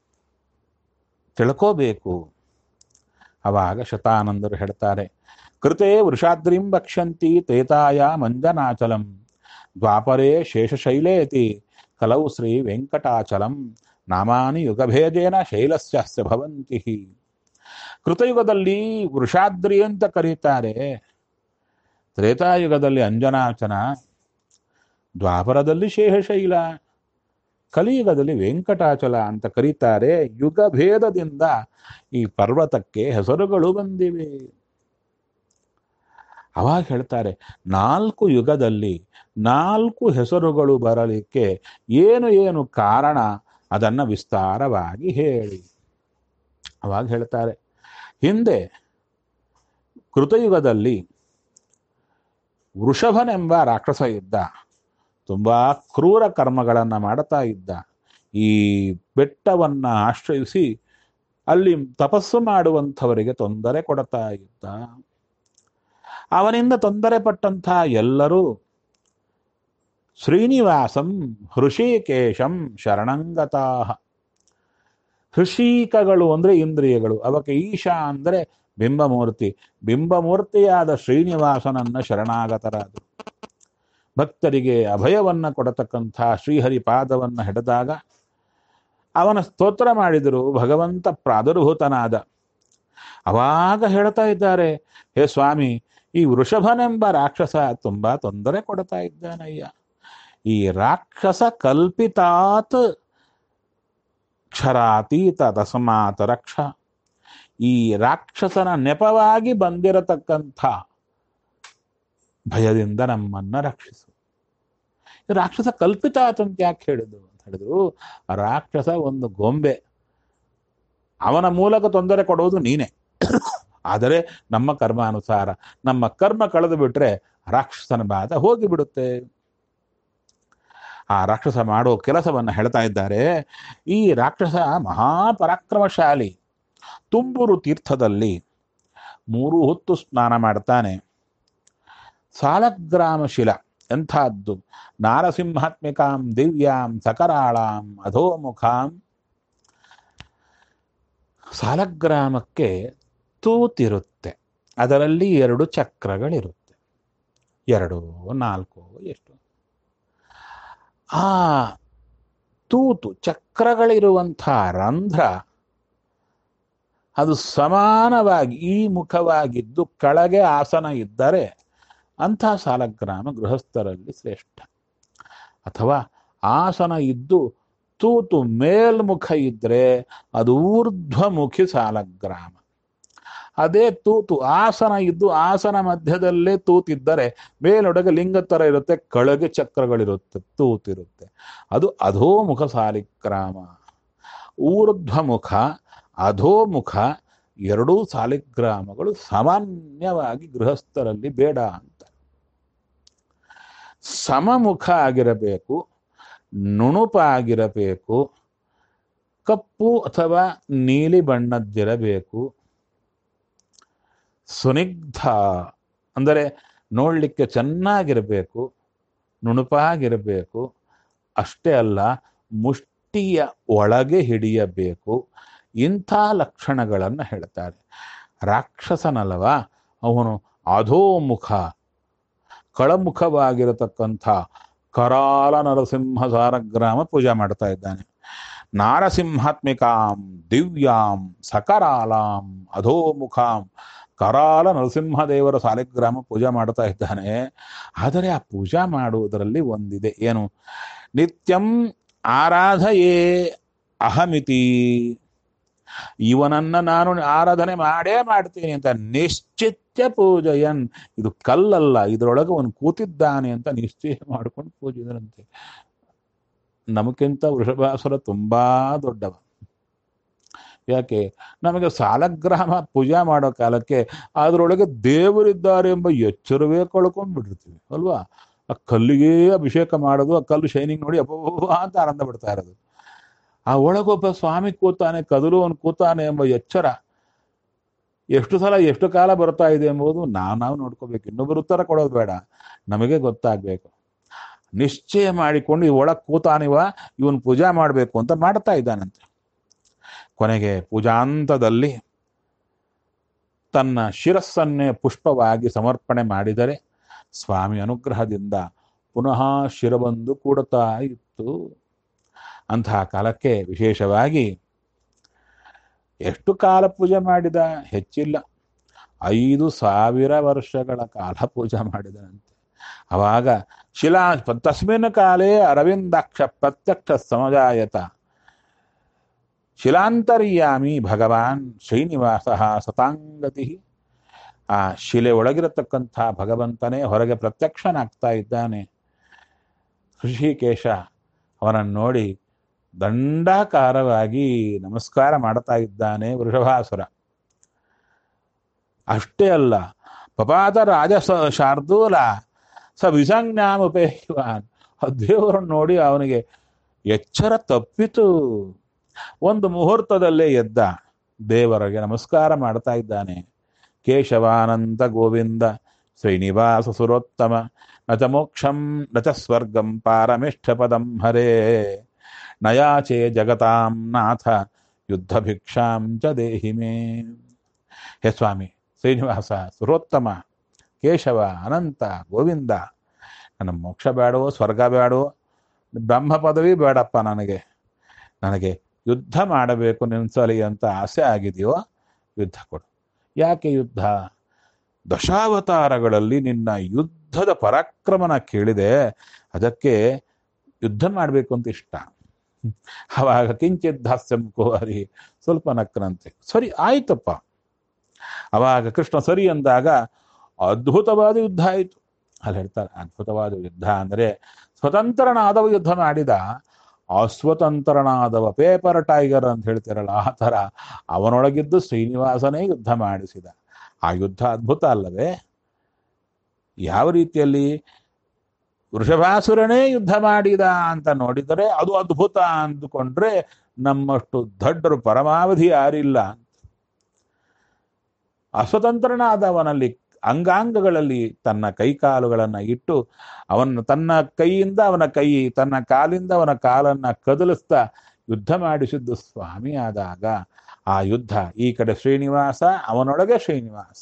A: ತಿಳ್ಕೋಬೇಕು ಅವಾಗ ಶತಾನಂದರು ಹೇಳ್ತಾರೆ ಕೃತೆ ವೃಷಾದ್ರಿಂ ವಕ್ಷಂತಿ ತೇತಾಯ ಮಂಜನಾಚಲಂ ದ್ವಾಪರೇ ಶೇಷಶೈಲೇತಿ ಕಲವು ಶ್ರೀ ವೆಂಕಟಾಚಲಂ ನಾಮಾನಿ ಯುಗಭೇದೇನ ಶೈಲಸ್ಯಾಸ್ಯ ಭವಂತಿ ಕೃತಯುಗದಲ್ಲಿ ವೃಷಾದ್ರಿ ಅಂತ ಕರೀತಾರೆ ತ್ರೇತಾಯುಗದಲ್ಲಿ ಅಂಜನಾಚನ ದ್ವಾಪರದಲ್ಲಿ ಶೇಷಶೈಲ ಕಲಿಯುಗದಲ್ಲಿ ವೆಂಕಟಾಚಲ ಅಂತ ಕರೀತಾರೆ ಯುಗ ಭೇದದಿಂದ ಈ ಪರ್ವತಕ್ಕೆ ಹೆಸರುಗಳು ಬಂದಿವೆ ಅವಾಗ ಹೇಳ್ತಾರೆ ನಾಲ್ಕು ಯುಗದಲ್ಲಿ ನಾಲ್ಕು ಹೆಸರುಗಳು ಬರಲಿಕ್ಕೆ ಏನು ಏನು ಕಾರಣ ಅದನ್ನ ವಿಸ್ತಾರವಾಗಿ ಹೇಳಿ ಅವಾಗ ಹೇಳ್ತಾರೆ ಹಿಂದೆ ಕೃತಯುಗದಲ್ಲಿ ವೃಷಭನೆಂಬ ರಾಕ್ಷಸ ಇದ್ದ ತುಂಬಾ ಕ್ರೂರ ಕರ್ಮಗಳನ್ನು ಮಾಡುತ್ತಾ ಇದ್ದ ಈ ಬೆಟ್ಟವನ್ನ ಆಶ್ರಯಿಸಿ ಅಲ್ಲಿ ತಪಸ್ಸು ಮಾಡುವಂಥವರಿಗೆ ತೊಂದರೆ ಕೊಡುತ್ತಾ ಇದ್ದ ಅವನಿಂದ ತೊಂದರೆ ಪಟ್ಟಂಥ ಎಲ್ಲರೂ ಶ್ರೀನಿವಾಸಂ ಹೃಷಿಕೇಶಂ ಶರಣಂಗತಾ ಹೃಷಿಕಗಳು ಅಂದ್ರೆ ಇಂದ್ರಿಯಗಳು ಅವಕ್ಕೆ ಈಶಾ ಅಂದ್ರೆ ಬಿಂಬಮೂರ್ತಿ ಬಿಂಬಮೂರ್ತಿಯಾದ ಶ್ರೀನಿವಾಸನನ್ನ ಶರಣಾಗತರಾದರು ಭಕ್ತರಿಗೆ ಅಭಯವನ್ನ ಕೊಡತಕ್ಕಂಥ ಶ್ರೀಹರಿ ಪಾದವನ್ನ ಹಿಡಿದಾಗ ಅವನ ಸ್ತೋತ್ರ ಮಾಡಿದರು ಭಗವಂತ ಪ್ರಾದುರ್ಭೂತನಾದ ಅವಾಗ ಹೇಳ್ತಾ ಇದ್ದಾರೆ ಹೇ ಸ್ವಾಮಿ ಈ ವೃಷಭನೆಂಬ ರಾಕ್ಷಸ ತುಂಬಾ ತೊಂದರೆ ಕೊಡ್ತಾ ಇದ್ದಾನಯ್ಯ ಈ ರಾಕ್ಷಸ ಕಲ್ಪಿತಾತ್ ಕ್ಷರಾತೀತ ತಸ್ಮಾತ್ ರಕ್ಷ ಈ ರಾಕ್ಷಸನ ನೆಪವಾಗಿ ಬಂದಿರತಕ್ಕಂಥ ಭಯದಿಂದ ನಮ್ಮನ್ನ ರಕ್ಷಿಸು ಈ ರಾಕ್ಷಸ ಕಲ್ಪಿತ ಅಂತ ಯಾಕೆ ಹೇಳಿದ್ರು ಅಂತ ಹೇಳಿದ್ರು ಆ ರಾಕ್ಷಸ ಒಂದು ಗೊಂಬೆ ಅವನ ಮೂಲಕ ತೊಂದರೆ ಕೊಡುವುದು ನೀನೆ ಆದರೆ ನಮ್ಮ ಕರ್ಮಾನುಸಾರ ನಮ್ಮ ಕರ್ಮ ಕಳೆದು ಬಿಟ್ರೆ ರಾಕ್ಷಸನ ಬಾಧ ಹೋಗಿಬಿಡುತ್ತೆ ಆ ರಾಕ್ಷಸ ಮಾಡೋ ಕೆಲಸವನ್ನ ಹೇಳ್ತಾ ಇದ್ದಾರೆ ಈ ರಾಕ್ಷಸ ಮಹಾಪರಾಕ್ರಮಶಾಲಿ ತುಂಬೂರು ತೀರ್ಥದಲ್ಲಿ ಮೂರು ಹೊತ್ತು ಸ್ನಾನ ಮಾಡ್ತಾನೆ ಸಾಲಗ್ರಾಮ ಶಿಲ ಎಂಥದ್ದು ನಾರಸಿಂಹಾತ್ಮಿಕಾಂ ದಿವ್ಯಾಂ ಸಕರಾಳಾಂ ಅಧೋಮುಖಾಂ ಸಾಲಗ್ರಾಮಕ್ಕೆ ತೂತಿರುತ್ತೆ ಅದರಲ್ಲಿ ಎರಡು ಚಕ್ರಗಳಿರುತ್ತೆ ಎರಡು ನಾಲ್ಕು ಎಷ್ಟು ಆ ತೂತು ಚಕ್ರಗಳಿರುವಂಥ ರಂಧ್ರ ಅದು ಸಮಾನವಾಗಿ ಈ ಮುಖವಾಗಿದ್ದು ಕೆಳಗೆ ಆಸನ ಇದ್ದರೆ ಅಂಥ ಸಾಲಗ್ರಾಮ ಗೃಹಸ್ಥರಲ್ಲಿ ಶ್ರೇಷ್ಠ ಅಥವಾ ಆಸನ ಇದ್ದು ತೂತು ಮೇಲ್ಮುಖ ಇದ್ರೆ ಅದು ಊರ್ಧ್ವಮುಖಿ ಸಾಲಗ್ರಾಮ ಅದೇ ತೂತು ಆಸನ ಇದ್ದು ಆಸನ ಮಧ್ಯದಲ್ಲೇ ತೂತಿದ್ದರೆ ಮೇಲೊಳಗೆ ಲಿಂಗ ತರ ಇರುತ್ತೆ ಕೆಳಗೆ ಚಕ್ರಗಳಿರುತ್ತೆ ತೂತಿರುತ್ತೆ ಅದು ಅಧೋಮುಖ ಸಾಲಿಗ್ರಾಮ ಊರ್ಧ್ವಮುಖ ಅಧೋಮುಖ ಎರಡೂ ಸಾಲಿಗ್ರಾಮಗಳು ಸಾಮಾನ್ಯವಾಗಿ ಗೃಹಸ್ಥರಲ್ಲಿ ಬೇಡ ಅಂತ ಸಮಮುಖ ಆಗಿರಬೇಕು ನುಣುಪಾಗಿರಬೇಕು ಕಪ್ಪು ಅಥವಾ ನೀಲಿ ಬಣ್ಣದ್ದಿರಬೇಕು ಸುನಿಗ್ಧ ಅಂದರೆ ನೋಡಲಿಕ್ಕೆ ಚೆನ್ನಾಗಿರಬೇಕು ನುಣುಪಾಗಿರಬೇಕು ಅಷ್ಟೇ ಅಲ್ಲ ಮುಷ್ಟಿಯ ಒಳಗೆ ಹಿಡಿಯಬೇಕು ಇಂಥ ಲಕ್ಷಣಗಳನ್ನು ಹೇಳ್ತಾರೆ ರಾಕ್ಷಸನಲ್ಲವ ಅವನು ಅಧೋಮುಖ ಕಳಮುಖವಾಗಿರತಕ್ಕಂಥ ಕರಾಲ ನರಸಿಂಹ ಸಾರಗ್ರಾಮ ಪೂಜೆ ಮಾಡ್ತಾ ಇದ್ದಾನೆ ನಾರಸಿಂಹಾತ್ಮಿಕಾಂ ದಿವ್ಯಾಂ ಸಕರಾಲಾಂ ಅಧೋಮುಖಾಂ ಕರಾಲ ನರಸಿಂಹದೇವರ ಸಾಲಿಗ್ರಾಮ ಪೂಜೆ ಮಾಡ್ತಾ ಇದ್ದಾನೆ ಆದರೆ ಆ ಪೂಜಾ ಮಾಡುವುದರಲ್ಲಿ ಒಂದಿದೆ ಏನು ನಿತ್ಯಂ ಆರಾಧಯೇ ಅಹಮಿತಿ ಇವನನ್ನ ನಾನು ಆರಾಧನೆ ಮಾಡೇ ಮಾಡ್ತೀನಿ ಅಂತ ನಿಶ್ಚಿತ್ಯ ಪೂಜೆಯನ್ ಇದು ಕಲ್ಲಲ್ಲ ಇದರೊಳಗೆ ಅವನು ಕೂತಿದ್ದಾನೆ ಅಂತ ನಿಶ್ಚಯ ಮಾಡ್ಕೊಂಡು ಪೂಜಿದರಂತೆ ನಮಗಿಂತ ವೃಷಭಾಸುರ ತುಂಬಾ ದೊಡ್ಡವ ಯಾಕೆ ನಮಗೆ ಸಾಲಗ್ರಾಮ ಪೂಜೆ ಮಾಡೋ ಕಾಲಕ್ಕೆ ಅದರೊಳಗೆ ದೇವರಿದ್ದಾರೆ ಎಂಬ ಎಚ್ಚರವೇ ಕಳ್ಕೊಂಡ್ ಬಿಟ್ಟಿರ್ತೀವಿ ಅಲ್ವಾ ಆ ಕಲ್ಲಿಗೆ ಅಭಿಷೇಕ ಮಾಡೋದು ಆ ಕಲ್ಲು ಶೈನಿಂಗ್ ನೋಡಿ ಅಬ್ಬ ಅಂತ ಆನಂದ ಪಡ್ತಾ ಇರೋದು ಆ ಒಳಗೊಬ್ಬ ಸ್ವಾಮಿ ಕೂತಾನೆ ಕದಲು ಅವನು ಕೂತಾನೆ ಎಂಬ ಎಚ್ಚರ ಎಷ್ಟು ಸಲ ಎಷ್ಟು ಕಾಲ ಬರ್ತಾ ಇದೆ ಎಂಬುದು ನಾವು ನಾವು ನೋಡ್ಕೋಬೇಕು ಇನ್ನೊಬ್ಬರು ಉತ್ತರ ಕೊಡೋದು ಬೇಡ ನಮಗೆ ಗೊತ್ತಾಗ್ಬೇಕು ನಿಶ್ಚಯ ಮಾಡಿಕೊಂಡು ಈ ಒಳಗ್ ಕೂತಾನಿವ ಇವನ್ ಪೂಜಾ ಮಾಡಬೇಕು ಅಂತ ಮಾಡ್ತಾ ಇದ್ದಾನಂತೆ ಕೊನೆಗೆ ಪೂಜಾಂತದಲ್ಲಿ ತನ್ನ ಶಿರಸ್ಸನ್ನೇ ಪುಷ್ಪವಾಗಿ ಸಮರ್ಪಣೆ ಮಾಡಿದರೆ ಸ್ವಾಮಿ ಅನುಗ್ರಹದಿಂದ ಪುನಃ ಶಿರಬಂದು ಕೂಡುತ್ತಾ ಇತ್ತು ಅಂತಹ ಕಾಲಕ್ಕೆ ವಿಶೇಷವಾಗಿ ಎಷ್ಟು ಕಾಲ ಪೂಜೆ ಮಾಡಿದ ಹೆಚ್ಚಿಲ್ಲ ಐದು ಸಾವಿರ ವರ್ಷಗಳ ಕಾಲ ಪೂಜೆ ಮಾಡಿದನಂತೆ ಅವಾಗ ಶಿಲಾ ತಸ್ಮಿನ್ ಕಾಲೇ ಅರವಿಂದಾಕ್ಷ ಪ್ರತ್ಯಕ್ಷ ಸಮಜಾಯತ ಶಿಲಾಂತರ್ಯಾಮಿ ಭಗವಾನ್ ಶ್ರೀನಿವಾಸ ಸತಾಂಗತಿ ಆ ಶಿಲೆ ಒಳಗಿರತಕ್ಕಂಥ ಭಗವಂತನೇ ಹೊರಗೆ ಪ್ರತ್ಯಕ್ಷನಾಗ್ತಾ ಇದ್ದಾನೆ ಋಷಿಕೇಶ ಅವನನ್ನು ನೋಡಿ ದಂಡಾಕಾರವಾಗಿ ನಮಸ್ಕಾರ ಮಾಡ್ತಾ ಇದ್ದಾನೆ ವೃಷಭಾಸುರ ಅಷ್ಟೇ ಅಲ್ಲ ಪಪಾತ ರಾಜ ಸ- ಶಾರ್ದೂಲ ಸ ವಿಸಂಜ್ಞಾಮುಪೇಯುವಾನ್ ದೇವರನ್ನು ನೋಡಿ ಅವನಿಗೆ ಎಚ್ಚರ ತಪ್ಪಿತು ಒಂದು ಮುಹೂರ್ತದಲ್ಲೇ ಎದ್ದ ದೇವರಿಗೆ ನಮಸ್ಕಾರ ಮಾಡ್ತಾ ಇದ್ದಾನೆ ಕೇಶವಾನಂದ ಗೋವಿಂದ ಶ್ರೀನಿವಾಸ ಸುರೋತ್ತಮ ನಚ ಮೋಕ್ಷಂ ನಚ ಸ್ವರ್ಗಂ ಪಾರಮಿಷ್ಠ ಪದಂ ಹರೇ ನಯಾಚೆ ಜಗತಾಂ ನಾಥ ಯುದ್ಧ ಭಿಕ್ಷಾಂ ಚ ದೇಹಿ ಮೇ ಹೇ ಸ್ವಾಮಿ ಶ್ರೀನಿವಾಸ ಸುರೋತ್ತಮ ಕೇಶವ ಅನಂತ ಗೋವಿಂದ ನನ್ನ ಮೋಕ್ಷ ಬೇಡವೋ ಸ್ವರ್ಗ ಬೇಡವೋ ಬ್ರಹ್ಮ ಪದವಿ ಬೇಡಪ್ಪ ನನಗೆ ನನಗೆ ಯುದ್ಧ ಮಾಡಬೇಕು ನೆನ್ಸಲಿ ಅಂತ ಆಸೆ ಆಗಿದೆಯೋ ಯುದ್ಧ ಕೊಡು ಯಾಕೆ ಯುದ್ಧ ದಶಾವತಾರಗಳಲ್ಲಿ ನಿನ್ನ ಯುದ್ಧದ ಪರಾಕ್ರಮನ ಕೇಳಿದೆ ಅದಕ್ಕೆ ಯುದ್ಧ ಮಾಡಬೇಕು ಅಂತ ಇಷ್ಟ ಅವಾಗ ಕಿಂಚಿತ್ ದಾಸ್ಯಂ ಕುವರಿ ಸ್ವಲ್ಪ ನಕ್ಕನಂತೆ ಸರಿ ಆಯ್ತಪ್ಪ ಅವಾಗ ಕೃಷ್ಣ ಸರಿ ಅಂದಾಗ ಅದ್ಭುತವಾದ ಯುದ್ಧ ಆಯಿತು ಅಲ್ಲಿ ಹೇಳ್ತಾರೆ ಅದ್ಭುತವಾದ ಯುದ್ಧ ಅಂದರೆ ಸ್ವತಂತ್ರನಾದವ ಯುದ್ಧ ಮಾಡಿದ ಅಸ್ವತಂತ್ರನಾದವ ಪೇಪರ್ ಟೈಗರ್ ಅಂತ ಹೇಳ್ತಿರಲ್ಲ ಆ ಥರ ಅವನೊಳಗಿದ್ದು ಶ್ರೀನಿವಾಸನೇ ಯುದ್ಧ ಮಾಡಿಸಿದ ಆ ಯುದ್ಧ ಅದ್ಭುತ ಅಲ್ಲವೇ ಯಾವ ರೀತಿಯಲ್ಲಿ ವೃಷಭಾಸುರನೇ ಯುದ್ಧ ಮಾಡಿದ ಅಂತ ನೋಡಿದರೆ ಅದು ಅದ್ಭುತ ಅಂದುಕೊಂಡ್ರೆ ನಮ್ಮಷ್ಟು ದೊಡ್ಡರು ಪರಮಾವಧಿ ಯಾರಿಲ್ಲ ಅಸ್ವತಂತ್ರನಾದವನಲ್ಲಿ ಅಂಗಾಂಗಗಳಲ್ಲಿ ತನ್ನ ಕೈಕಾಲುಗಳನ್ನ ಇಟ್ಟು ಅವನ ತನ್ನ ಕೈಯಿಂದ ಅವನ ಕೈ ತನ್ನ ಕಾಲಿಂದ ಅವನ ಕಾಲನ್ನ ಕದಲಿಸ್ತಾ ಯುದ್ಧ ಮಾಡಿಸಿದ್ದು ಸ್ವಾಮಿ ಆದಾಗ ಆ ಯುದ್ಧ ಈ ಕಡೆ ಶ್ರೀನಿವಾಸ ಅವನೊಳಗೆ ಶ್ರೀನಿವಾಸ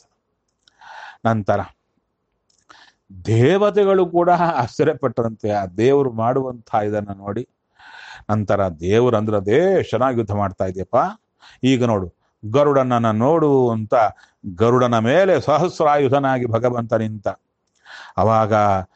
A: ನಂತರ ದೇವತೆಗಳು ಕೂಡ ಆಶ್ಚರ್ಯಪಟ್ಟರಂತೆ ಆ ದೇವರು ಮಾಡುವಂಥ ಇದನ್ನ ನೋಡಿ ನಂತರ ದೇವರು ಅಂದ್ರೆ ಅದೇ ಚೆನ್ನಾಗಿ ಯುದ್ಧ ಮಾಡ್ತಾ ಇದೆಯಪ್ಪ ಈಗ ನೋಡು ಗರುಡನನ್ನ ನೋಡು ಅಂತ ಗರುಡನ ಮೇಲೆ ಸಹಸ್ರಾಯುಧನಾಗಿ ಭಗವಂತ ನಿಂತ ಅವಾಗ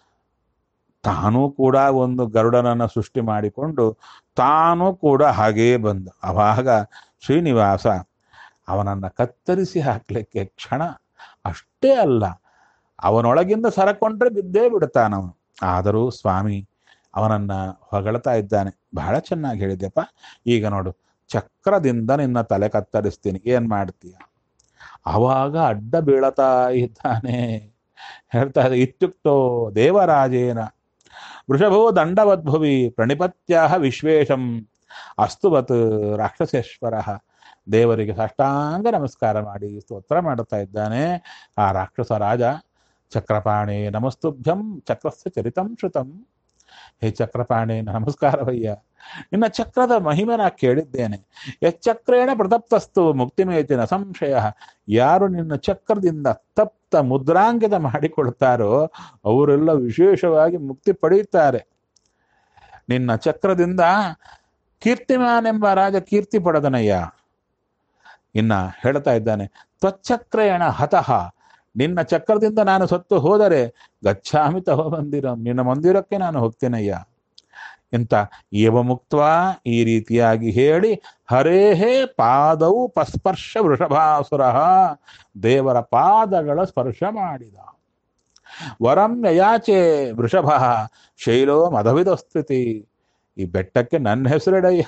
A: ತಾನೂ ಕೂಡ ಒಂದು ಗರುಡನನ್ನ ಸೃಷ್ಟಿ ಮಾಡಿಕೊಂಡು ತಾನೂ ಕೂಡ ಹಾಗೇ ಬಂದ ಅವಾಗ ಶ್ರೀನಿವಾಸ ಅವನನ್ನ ಕತ್ತರಿಸಿ ಹಾಕ್ಲಿಕ್ಕೆ ಕ್ಷಣ ಅಷ್ಟೇ ಅಲ್ಲ ಅವನೊಳಗಿಂದ ಸರಕೊಂಡ್ರೆ ಬಿದ್ದೇ ಬಿಡುತ್ತಾನವನು ಆದರೂ ಸ್ವಾಮಿ ಅವನನ್ನ ಹೊಗಳ್ತಾ ಇದ್ದಾನೆ ಬಹಳ ಚೆನ್ನಾಗಿ ಹೇಳಿದ್ಯಪ್ಪ ಈಗ ನೋಡು ಚಕ್ರದಿಂದ ನಿನ್ನ ತಲೆ ಕತ್ತರಿಸ್ತೀನಿ ಏನ್ ಮಾಡ್ತೀಯ ಅವಾಗ ಅಡ್ಡ ಬೀಳತಾ ಇದ್ದಾನೆ ಹೇಳ್ತಾ ಇದೆ ಇತ್ಯುಕ್ತೋ ದೇವರಾಜೇನ ವೃಷಭೋ ದಂಡವದ್ಭುವಿ ಪ್ರಣಿಪತ್ಯಾಹ ವಿಶ್ವೇಶಂ ಅಸ್ತುವತ್ ರಾಕ್ಷಸೇಶ್ವರ ದೇವರಿಗೆ ಸಾಷ್ಟಾಂಗ ನಮಸ್ಕಾರ ಮಾಡಿ ಸ್ತೋತ್ರ ಮಾಡುತ್ತಾ ಇದ್ದಾನೆ ಆ ರಾಕ್ಷಸ ರಾಜ ಚಕ್ರಪಾಣಿ ನಮಸ್ತುಭ್ಯಂ ಚಕ್ರಸ್ಯ ಚರಿತಂ ಶ್ರುತಂ ಹೇ ಚಕ್ರಪಾಣಿ ನಮಸ್ಕಾರವಯ್ಯ ನಿನ್ನ ಚಕ್ರದ ಮಹಿಮೆ ನಾ ಕೇಳಿದ್ದೇನೆ ಯಚ್ಚಕ್ರೇಣ ಪ್ರತಪ್ತಸ್ತು ಮುಕ್ತಿಮೇತಿನ ಸಂಶಯ ಯಾರು ನಿನ್ನ ಚಕ್ರದಿಂದ ತಪ್ತ ಮುದ್ರಾಂಕಿತ ಮಾಡಿಕೊಳ್ತಾರೋ ಅವರೆಲ್ಲ ವಿಶೇಷವಾಗಿ ಮುಕ್ತಿ ಪಡೆಯುತ್ತಾರೆ ನಿನ್ನ ಚಕ್ರದಿಂದ ಕೀರ್ತಿಮಾನ್ ಎಂಬ ರಾಜ ಕೀರ್ತಿ ಪಡೆದನಯ್ಯ ಇನ್ನ ಹೇಳ್ತಾ ಇದ್ದಾನೆ ತ್ವಚ್ಚಕ್ರೇಣ ಹತಃ ನಿನ್ನ ಚಕ್ರದಿಂದ ನಾನು ಸತ್ತು ಹೋದರೆ ಗಚ್ಚಾಮಿ ತಹೋ ಮಂದಿರಂ ನಿನ್ನ ಮಂದಿರಕ್ಕೆ ನಾನು ಹೋಗ್ತೇನಯ್ಯ ಇಂತ ಏವ ಮುಕ್ತ ಈ ರೀತಿಯಾಗಿ ಹೇಳಿ ಹರೇಹೇ ಪಾದವು ಪಸ್ಪರ್ಶ ವೃಷಭಾಸುರ ದೇವರ ಪಾದಗಳ ಸ್ಪರ್ಶ ಮಾಡಿದ ವರಂ ಯಯಾಚೆ ವೃಷಭ ಶೈಲೋ ಮಧವಿದ ಸ್ಥಿತಿ ಈ ಬೆಟ್ಟಕ್ಕೆ ನನ್ನ ಹೆಸರಿಡಯ್ಯ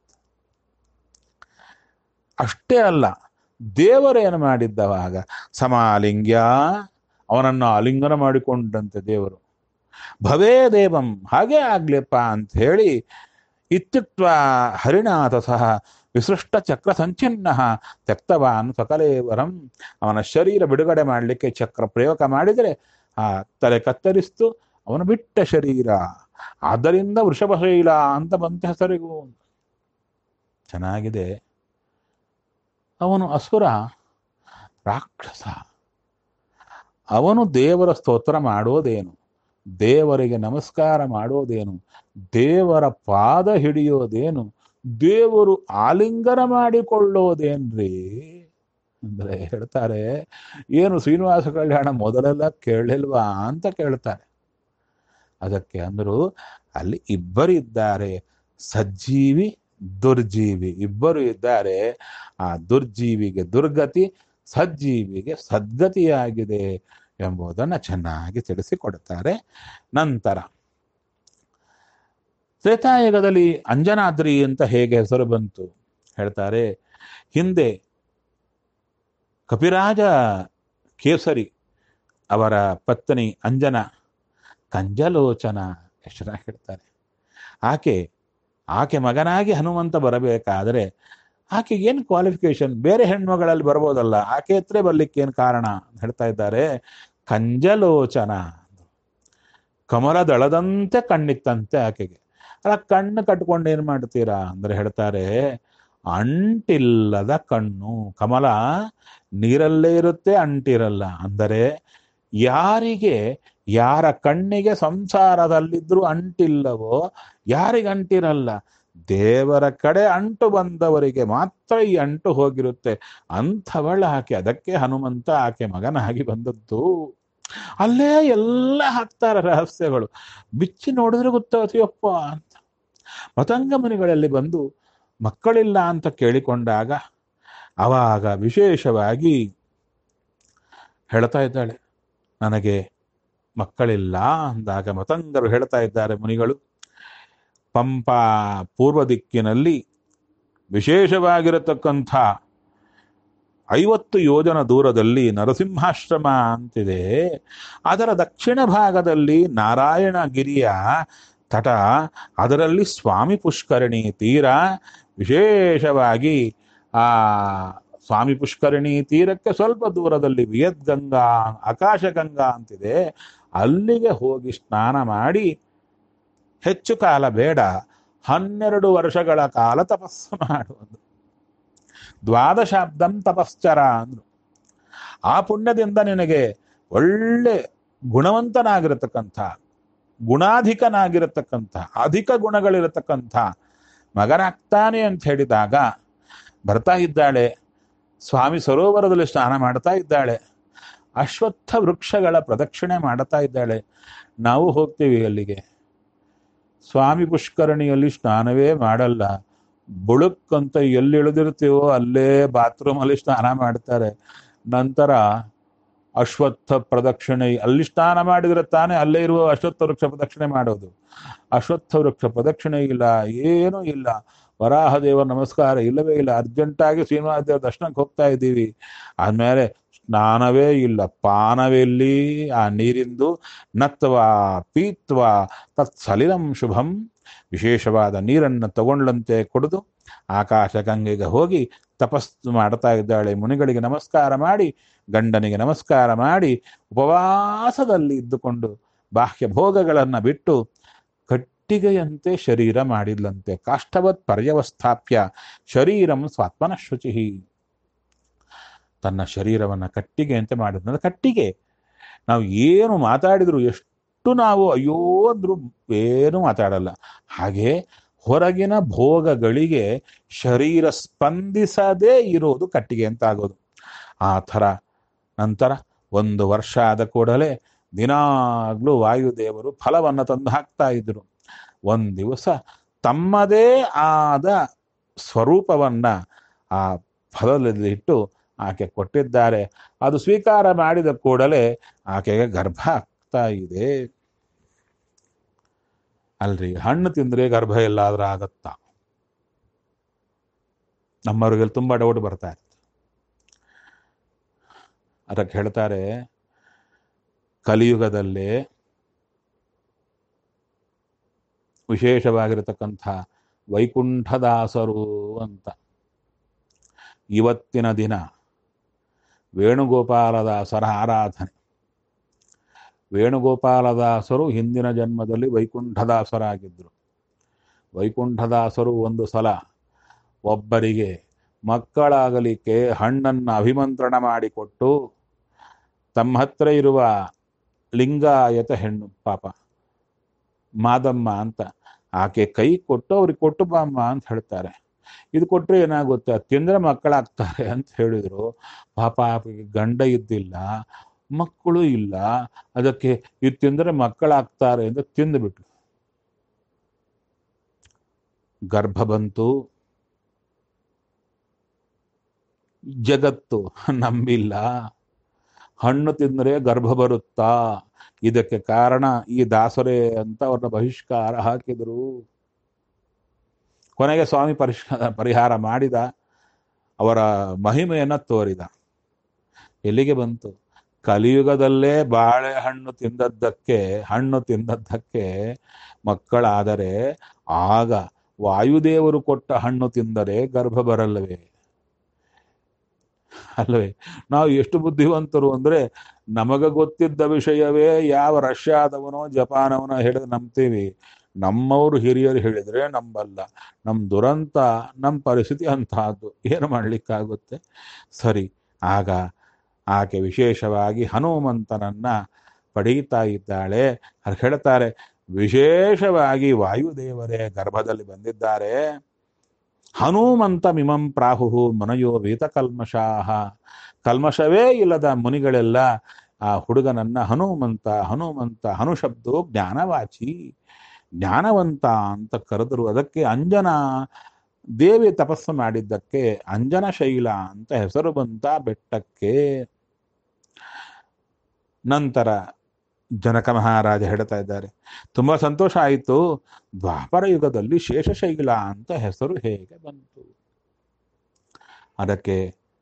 A: ಅಷ್ಟೇ ಅಲ್ಲ ದೇವರೇನು ಮಾಡಿದ್ದವಾಗ ಸಮಾಲಿಂಗ್ಯ ಅವನನ್ನು ಆಲಿಂಗನ ಮಾಡಿಕೊಂಡಂತೆ ದೇವರು ಭವೇ ದೇವಂ ಹಾಗೇ ಆಗ್ಲಿಪ್ಪ ಅಂತ ಹೇಳಿ ಇತ್ಯುಕ್ತ ಹರಿಣಾಥ ಸಹ ವಿಸೃಷ್ಟ ಚಕ್ರ ಸಂಚಿನ್ನ ತ್ಯಕ್ತವಾನ್ ಸಕಲೇವರಂ ಅವನ ಶರೀರ ಬಿಡುಗಡೆ ಮಾಡಲಿಕ್ಕೆ ಚಕ್ರ ಪ್ರಯೋಗ ಮಾಡಿದರೆ ಆ ತಲೆ ಕತ್ತರಿಸ್ತು ಅವನು ಬಿಟ್ಟ ಶರೀರ ಆದ್ದರಿಂದ ವೃಷಭಶೈಲ ಅಂತ ಬಂತ ಹೆಸರಿಗೂ ಚೆನ್ನಾಗಿದೆ ಅವನು ಅಸುರ ರಾಕ್ಷಸ ಅವನು ದೇವರ ಸ್ತೋತ್ರ ಮಾಡೋದೇನು ದೇವರಿಗೆ ನಮಸ್ಕಾರ ಮಾಡೋದೇನು ದೇವರ ಪಾದ ಹಿಡಿಯೋದೇನು ದೇವರು ಆಲಿಂಗನ ಮಾಡಿಕೊಳ್ಳೋದೇನ್ರಿ ಅಂದ್ರೆ ಹೇಳ್ತಾರೆ ಏನು ಶ್ರೀನಿವಾಸ ಕಲ್ಯಾಣ ಮೊದಲೆಲ್ಲ ಕೇಳಲಿಲ್ವಾ ಅಂತ ಕೇಳ್ತಾರೆ ಅದಕ್ಕೆ ಅಂದ್ರು ಅಲ್ಲಿ ಇಬ್ಬರಿದ್ದಾರೆ ಸಜ್ಜೀವಿ ದುರ್ಜೀವಿ ಇಬ್ಬರು ಇದ್ದಾರೆ ಆ ದುರ್ಜೀವಿಗೆ ದುರ್ಗತಿ ಸಜ್ಜೀವಿಗೆ ಸದ್ಗತಿಯಾಗಿದೆ ಎಂಬುದನ್ನು ಚೆನ್ನಾಗಿ ತಿಳಿಸಿಕೊಡುತ್ತಾರೆ ನಂತರ ತ್ರೇತಾಯುಗದಲ್ಲಿ ಅಂಜನಾದ್ರಿ ಅಂತ ಹೇಗೆ ಹೆಸರು ಬಂತು ಹೇಳ್ತಾರೆ ಹಿಂದೆ ಕಪಿರಾಜ ಕೇಸರಿ ಅವರ ಪತ್ನಿ ಅಂಜನ ಕಂಜಲೋಚನ ಎಷ್ಟು ಚೆನ್ನಾಗಿ ಹೇಳ್ತಾರೆ ಆಕೆ ಆಕೆ ಮಗನಾಗಿ ಹನುಮಂತ ಬರಬೇಕಾದರೆ ಆಕೆಗೆ ಏನು ಕ್ವಾಲಿಫಿಕೇಶನ್ ಬೇರೆ ಹೆಣ್ಮಗಳಲ್ಲಿ ಬರ್ಬೋದಲ್ಲ ಆಕೆ ಹತ್ರ ಬರ್ಲಿಕ್ಕೆ ಏನು ಕಾರಣ ಅಂತ ಹೇಳ್ತಾ ಇದ್ದಾರೆ ಕಂಜಲೋಚನ ಕಮಲ ದಳದಂತೆ ಕಣ್ಣಿತ್ತಂತೆ ಆಕೆಗೆ ಅಲ್ಲ ಕಣ್ಣು ಕಟ್ಕೊಂಡು ಏನು ಮಾಡ್ತೀರಾ ಅಂದ್ರೆ ಹೇಳ್ತಾರೆ ಅಂಟಿಲ್ಲದ ಕಣ್ಣು ಕಮಲ ನೀರಲ್ಲೇ ಇರುತ್ತೆ ಅಂಟಿರಲ್ಲ ಅಂದರೆ ಯಾರಿಗೆ ಯಾರ ಕಣ್ಣಿಗೆ ಸಂಸಾರದಲ್ಲಿದ್ರೂ ಅಂಟಿಲ್ಲವೋ ಯಾರಿಗೆ ಅಂಟಿರಲ್ಲ ದೇವರ ಕಡೆ ಅಂಟು ಬಂದವರಿಗೆ ಮಾತ್ರ ಈ ಅಂಟು ಹೋಗಿರುತ್ತೆ ಅಂಥವಳ ಆಕೆ ಅದಕ್ಕೆ ಹನುಮಂತ ಆಕೆ ಮಗನಾಗಿ ಬಂದದ್ದು ಅಲ್ಲೇ ಎಲ್ಲ ಹಾಕ್ತಾರೆ ರಹಸ್ಯಗಳು ಬಿಚ್ಚಿ ನೋಡಿದ್ರೆ ಗೊತ್ತಾಗ್ತೀಯಪ್ಪ ಅಂತ ಮತಂಗ ಮುನಿಗಳಲ್ಲಿ ಬಂದು ಮಕ್ಕಳಿಲ್ಲ ಅಂತ ಕೇಳಿಕೊಂಡಾಗ ಅವಾಗ ವಿಶೇಷವಾಗಿ ಹೇಳ್ತಾ ಇದ್ದಾಳೆ ನನಗೆ ಮಕ್ಕಳಿಲ್ಲ ಅಂದಾಗ ಮತಂಗರು ಹೇಳ್ತಾ ಇದ್ದಾರೆ ಮುನಿಗಳು ಪಂಪಾ ಪೂರ್ವ ದಿಕ್ಕಿನಲ್ಲಿ ವಿಶೇಷವಾಗಿರತಕ್ಕಂಥ ಐವತ್ತು ಯೋಜನ ದೂರದಲ್ಲಿ ನರಸಿಂಹಾಶ್ರಮ ಅಂತಿದೆ ಅದರ ದಕ್ಷಿಣ ಭಾಗದಲ್ಲಿ ನಾರಾಯಣಗಿರಿಯ ತಟ ಅದರಲ್ಲಿ ಸ್ವಾಮಿ ಪುಷ್ಕರಣಿ ತೀರ ವಿಶೇಷವಾಗಿ ಆ ಸ್ವಾಮಿ ಪುಷ್ಕರಣಿ ತೀರಕ್ಕೆ ಸ್ವಲ್ಪ ದೂರದಲ್ಲಿ ವಿಯದ್ಗಂಗಾ ಆಕಾಶಗಂಗಾ ಅಂತಿದೆ ಅಲ್ಲಿಗೆ ಹೋಗಿ ಸ್ನಾನ ಮಾಡಿ ಹೆಚ್ಚು ಕಾಲ ಬೇಡ ಹನ್ನೆರಡು ವರ್ಷಗಳ ಕಾಲ ತಪಸ್ಸು ಮಾಡುವುದು ದ್ವಾದಶಾಬ್ದಂ ತಪಶ್ಚರ ಅಂದ್ರು ಆ ಪುಣ್ಯದಿಂದ ನಿನಗೆ ಒಳ್ಳೆ ಗುಣವಂತನಾಗಿರತಕ್ಕಂಥ ಗುಣಾಧಿಕನಾಗಿರತಕ್ಕಂಥ ಅಧಿಕ ಗುಣಗಳಿರತಕ್ಕಂಥ ಮಗನಾಗ್ತಾನೆ ಅಂತ ಹೇಳಿದಾಗ ಬರ್ತಾ ಇದ್ದಾಳೆ ಸ್ವಾಮಿ ಸರೋವರದಲ್ಲಿ ಸ್ನಾನ ಮಾಡ್ತಾ ಇದ್ದಾಳೆ ಅಶ್ವತ್ಥ ವೃಕ್ಷಗಳ ಪ್ರದಕ್ಷಿಣೆ ಮಾಡ್ತಾ ಇದ್ದಾಳೆ ನಾವು ಹೋಗ್ತೀವಿ ಅಲ್ಲಿಗೆ ಸ್ವಾಮಿ ಪುಷ್ಕರಣಿಯಲ್ಲಿ ಸ್ನಾನವೇ ಮಾಡಲ್ಲ ಬುಳುಕ್ಕಂತ ಎಲ್ಲಿ ಇಳಿದಿರ್ತೀವೋ ಅಲ್ಲೇ ಬಾತ್ರೂಮಲ್ಲಿ ಸ್ನಾನ ಮಾಡ್ತಾರೆ ನಂತರ ಅಶ್ವತ್ಥ ಪ್ರದಕ್ಷಿಣೆ ಅಲ್ಲಿ ಸ್ನಾನ ಮಾಡಿದ್ರೆ ತಾನೇ ಅಲ್ಲೇ ಇರುವ ಅಶ್ವತ್ಥ ವೃಕ್ಷ ಪ್ರದಕ್ಷಿಣೆ ಮಾಡೋದು ಅಶ್ವತ್ಥ ವೃಕ್ಷ ಪ್ರದಕ್ಷಿಣೆ ಇಲ್ಲ ಏನೂ ಇಲ್ಲ ವರಾಹ ದೇವರ ನಮಸ್ಕಾರ ಇಲ್ಲವೇ ಇಲ್ಲ ಅರ್ಜೆಂಟಾಗಿ ಶ್ರೀನಿವಾಸ ದೇವರ ದರ್ಶನಕ್ಕೆ ಹೋಗ್ತಾ ಇದ್ದೀವಿ ಆದ್ಮೇಲೆ ಸ್ನಾನವೇ ಇಲ್ಲ ಪಾನವೆಲ್ಲಿ ಆ ನೀರಿಂದು ನತ್ವ ಪೀತ್ವ ತತ್ ಸಲಿಲಂ ಶುಭಂ ವಿಶೇಷವಾದ ನೀರನ್ನು ತಗೊಂಡ್ಲಂತೆ ಕುಡಿದು ಆಕಾಶ ಗಂಗೆಗೆ ಹೋಗಿ ತಪಸ್ಸು ಮಾಡ್ತಾ ಇದ್ದಾಳೆ ಮುನಿಗಳಿಗೆ ನಮಸ್ಕಾರ ಮಾಡಿ ಗಂಡನಿಗೆ ನಮಸ್ಕಾರ ಮಾಡಿ ಉಪವಾಸದಲ್ಲಿ ಇದ್ದುಕೊಂಡು ಬಾಹ್ಯ ಭೋಗಗಳನ್ನು ಬಿಟ್ಟು ಕಟ್ಟಿಗೆಯಂತೆ ಶರೀರ ಮಾಡಿದ್ಲಂತೆ ಕಾಷ್ಟವತ್ ಪರ್ಯವಸ್ಥಾಪ್ಯ ಶರೀರಂ ಸ್ವಾತ್ಮನ ಶುಚಿ ತನ್ನ ಶರೀರವನ್ನು ಕಟ್ಟಿಗೆಯಂತೆ ಮಾಡಿದ್ನಂದ್ರೆ ಕಟ್ಟಿಗೆ ನಾವು ಏನು ಮಾತಾಡಿದ್ರು ಎಷ್ಟು ನಾವು ಅಯ್ಯೋ ಅಂದ್ರು ಏನು ಮಾತಾಡಲ್ಲ ಹಾಗೆ ಹೊರಗಿನ ಭೋಗಗಳಿಗೆ ಶರೀರ ಸ್ಪಂದಿಸದೇ ಇರೋದು ಕಟ್ಟಿಗೆ ಅಂತ ಆಗೋದು ಆ ಥರ ನಂತರ ಒಂದು ವರ್ಷ ಆದ ಕೂಡಲೇ ದಿನಾಗ್ಲೂ ವಾಯುದೇವರು ಫಲವನ್ನು ತಂದು ಹಾಕ್ತಾ ಇದ್ರು ಒಂದು ದಿವಸ ತಮ್ಮದೇ ಆದ ಸ್ವರೂಪವನ್ನ ಆ ಫಲದಲ್ಲಿ ಇಟ್ಟು ಆಕೆ ಕೊಟ್ಟಿದ್ದಾರೆ ಅದು ಸ್ವೀಕಾರ ಮಾಡಿದ ಕೂಡಲೇ ಆಕೆಗೆ ಗರ್ಭ ಆಗ್ತಾ ಇದೆ ಅಲ್ರಿ ಹಣ್ಣು ತಿಂದ್ರೆ ಗರ್ಭ ಎಲ್ಲಾದ್ರೂ ಆಗತ್ತಾ ನಮ್ಮವ್ರಿಗೆ ತುಂಬಾ ಡೌಟ್ ಬರ್ತಾ ಇರುತ್ತೆ ಅದಕ್ಕೆ ಹೇಳ್ತಾರೆ ಕಲಿಯುಗದಲ್ಲಿ ವಿಶೇಷವಾಗಿರತಕ್ಕಂಥ ವೈಕುಂಠದಾಸರು ಅಂತ ಇವತ್ತಿನ ದಿನ ವೇಣುಗೋಪಾಲದಾಸರ ಆರಾಧನೆ ವೇಣುಗೋಪಾಲದಾಸರು ಹಿಂದಿನ ಜನ್ಮದಲ್ಲಿ ವೈಕುಂಠದಾಸರಾಗಿದ್ದರು ವೈಕುಂಠದಾಸರು ಒಂದು ಸಲ ಒಬ್ಬರಿಗೆ ಮಕ್ಕಳಾಗಲಿಕ್ಕೆ ಹಣ್ಣನ್ನು ಅಭಿಮಂತ್ರಣ ಮಾಡಿಕೊಟ್ಟು ತಮ್ಮ ಹತ್ರ ಇರುವ ಲಿಂಗಾಯತ ಹೆಣ್ಣು ಪಾಪ ಮಾದಮ್ಮ ಅಂತ ಆಕೆ ಕೈ ಕೊಟ್ಟು ಅವ್ರಿಗೆ ಕೊಟ್ಟು ಬಾಮ್ಮ ಅಂತ ಹೇಳ್ತಾರೆ ಇದು ಕೊಟ್ಟರೆ ಏನಾಗುತ್ತೆ ಅದು ತಿಂದ್ರೆ ಮಕ್ಕಳಾಗ್ತಾರೆ ಅಂತ ಹೇಳಿದ್ರು ಪಾಪ ಆಕೆಗೆ ಗಂಡ ಇದ್ದಿಲ್ಲ ಮಕ್ಕಳು ಇಲ್ಲ ಅದಕ್ಕೆ ಇದು ತಿಂದರೆ ಮಕ್ಕಳಾಗ್ತಾರೆ ಅಂತ ತಿಂದುಬಿಟ್ಲು ಗರ್ಭ ಬಂತು ಜಗತ್ತು ನಂಬಿಲ್ಲ ಹಣ್ಣು ತಿಂದರೆ ಗರ್ಭ ಬರುತ್ತಾ ಇದಕ್ಕೆ ಕಾರಣ ಈ ದಾಸರೇ ಅಂತ ಅವ್ರನ್ನ ಬಹಿಷ್ಕಾರ ಹಾಕಿದರು ಕೊನೆಗೆ ಸ್ವಾಮಿ ಪರಿಷ್ಕಾರ ಪರಿಹಾರ ಮಾಡಿದ ಅವರ ಮಹಿಮೆಯನ್ನು ತೋರಿದ ಎಲ್ಲಿಗೆ ಬಂತು ಕಲಿಯುಗದಲ್ಲೇ ಬಾಳೆಹಣ್ಣು ತಿಂದದ್ದಕ್ಕೆ ಹಣ್ಣು ತಿಂದದ್ದಕ್ಕೆ ಮಕ್ಕಳಾದರೆ ಆಗ ವಾಯುದೇವರು ಕೊಟ್ಟ ಹಣ್ಣು ತಿಂದರೆ ಗರ್ಭ ಬರಲ್ಲವೇ ಅಲ್ಲವೇ ನಾವು ಎಷ್ಟು ಬುದ್ಧಿವಂತರು ಅಂದ್ರೆ ನಮಗ ಗೊತ್ತಿದ್ದ ವಿಷಯವೇ ಯಾವ ರಷ್ಯಾದವನೋ ಜಪಾನವನೋ ಹೇಳಿದ್ರೆ ನಂಬ್ತೀವಿ ನಮ್ಮವರು ಹಿರಿಯರು ಹೇಳಿದ್ರೆ ನಂಬಲ್ಲ ನಮ್ಮ ದುರಂತ ನಮ್ಮ ಪರಿಸ್ಥಿತಿ ಅಂತಹದ್ದು ಏನು ಮಾಡ್ಲಿಕ್ಕಾಗುತ್ತೆ ಸರಿ ಆಗ ಆಕೆ ವಿಶೇಷವಾಗಿ ಹನುಮಂತನನ್ನ ಪಡೀತಾ ಇದ್ದಾಳೆ ಅದು ಹೇಳ್ತಾರೆ ವಿಶೇಷವಾಗಿ ವಾಯುದೇವರೇ ಗರ್ಭದಲ್ಲಿ ಬಂದಿದ್ದಾರೆ ಹನುಮಂತ ಮಿಮಂ ಪ್ರಾಹು ಮನಯೋ ವೀತ ಕಲ್ಮಷಾಹ ಕಲ್ಮಶವೇ ಇಲ್ಲದ ಮುನಿಗಳೆಲ್ಲ ಆ ಹುಡುಗನನ್ನ ಹನುಮಂತ ಹನುಮಂತ ಹನುಶಬ್ದೋ ಜ್ಞಾನವಾಚಿ ಜ್ಞಾನವಂತ ಅಂತ ಕರೆದರು ಅದಕ್ಕೆ ಅಂಜನ ದೇವಿ ತಪಸ್ಸು ಮಾಡಿದ್ದಕ್ಕೆ ಅಂಜನ ಶೈಲ ಅಂತ ಹೆಸರು ಬಂತ ಬೆಟ್ಟಕ್ಕೆ ನಂತರ ಜನಕ ಮಹಾರಾಜ ಹೇಳ್ತಾ ಇದ್ದಾರೆ ತುಂಬಾ ಸಂತೋಷ ಆಯಿತು ದ್ವಾಪರ ಯುಗದಲ್ಲಿ ಶೇಷಶೈಲ ಅಂತ ಹೆಸರು ಹೇಗೆ ಬಂತು ಅದಕ್ಕೆ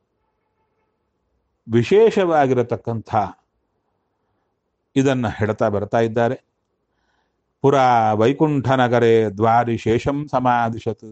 A: ವಿಶೇಷವಾಗಿರತಕ್ಕಂಥ ಇದನ್ನ ಹೇಳ್ತಾ ಬರ್ತಾ ಇದ್ದಾರೆ ಪುರಾ ವೈಕುಂಠ ನಗರೆ ದ್ವಾರಿ ಶೇಷಂ ಸಮಾಧಿಶತ್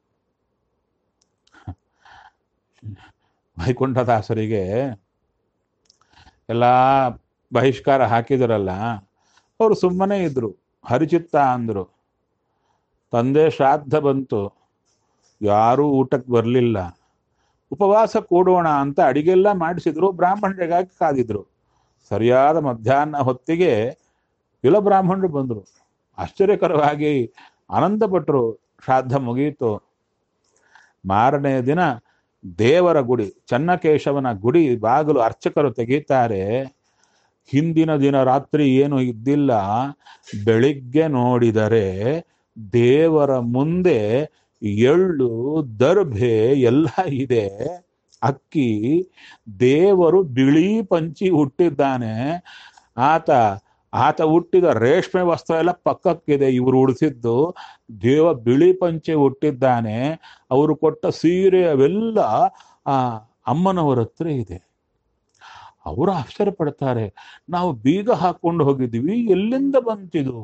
A: ವೈಕುಂಠದಾಸರಿಗೆ ಎಲ್ಲ ಬಹಿಷ್ಕಾರ ಹಾಕಿದರಲ್ಲ ಅವರು ಸುಮ್ಮನೆ ಇದ್ರು ಹರಿಚಿತ್ತ ಅಂದರು ತಂದೆ ಶ್ರಾದ್ದ ಬಂತು ಯಾರೂ ಊಟಕ್ಕೆ ಬರಲಿಲ್ಲ ಉಪವಾಸ ಕೂಡೋಣ ಅಂತ ಅಡಿಗೆಲ್ಲ ಮಾಡಿಸಿದ್ರು ಬ್ರಾಹ್ಮಣರಿಗಾಗಿ ಕಾದಿದ್ರು ಸರಿಯಾದ ಮಧ್ಯಾಹ್ನ ಹೊತ್ತಿಗೆ ಇಲ ಬ್ರಾಹ್ಮಣರು ಬಂದರು ಆಶ್ಚರ್ಯಕರವಾಗಿ ಆನಂದಪಟ್ಟರು ಶ್ರಾದ್ದ ಮುಗಿಯಿತು ಮಾರನೇ ದಿನ ದೇವರ ಗುಡಿ ಚನ್ನಕೇಶವನ ಗುಡಿ ಬಾಗಿಲು ಅರ್ಚಕರು ತೆಗೀತಾರೆ ಹಿಂದಿನ ದಿನ ರಾತ್ರಿ ಏನು ಇದ್ದಿಲ್ಲ ಬೆಳಿಗ್ಗೆ ನೋಡಿದರೆ ದೇವರ ಮುಂದೆ ಎಳ್ಳು ದರ್ಭೆ ಎಲ್ಲ ಇದೆ ಅಕ್ಕಿ ದೇವರು ಬಿಳಿ ಪಂಚಿ ಹುಟ್ಟಿದ್ದಾನೆ ಆತ ಆತ ಹುಟ್ಟಿದ ರೇಷ್ಮೆ ವಸ್ತ್ರ ಎಲ್ಲ ಪಕ್ಕಕ್ಕಿದೆ ಇವರು ಉಡಿಸಿದ್ದು ದೇವ ಬಿಳಿ ಪಂಚೆ ಹುಟ್ಟಿದ್ದಾನೆ ಅವರು ಕೊಟ್ಟ ಸೀರೆ ಅವೆಲ್ಲ ಆ ಅಮ್ಮನವರ ಹತ್ರ ಇದೆ ಅವರು ಆಶ್ಚರ್ಯ ಪಡ್ತಾರೆ ನಾವು ಬೀಗ ಹಾಕೊಂಡು ಹೋಗಿದ್ದೀವಿ ಎಲ್ಲಿಂದ ಬಂತಿದು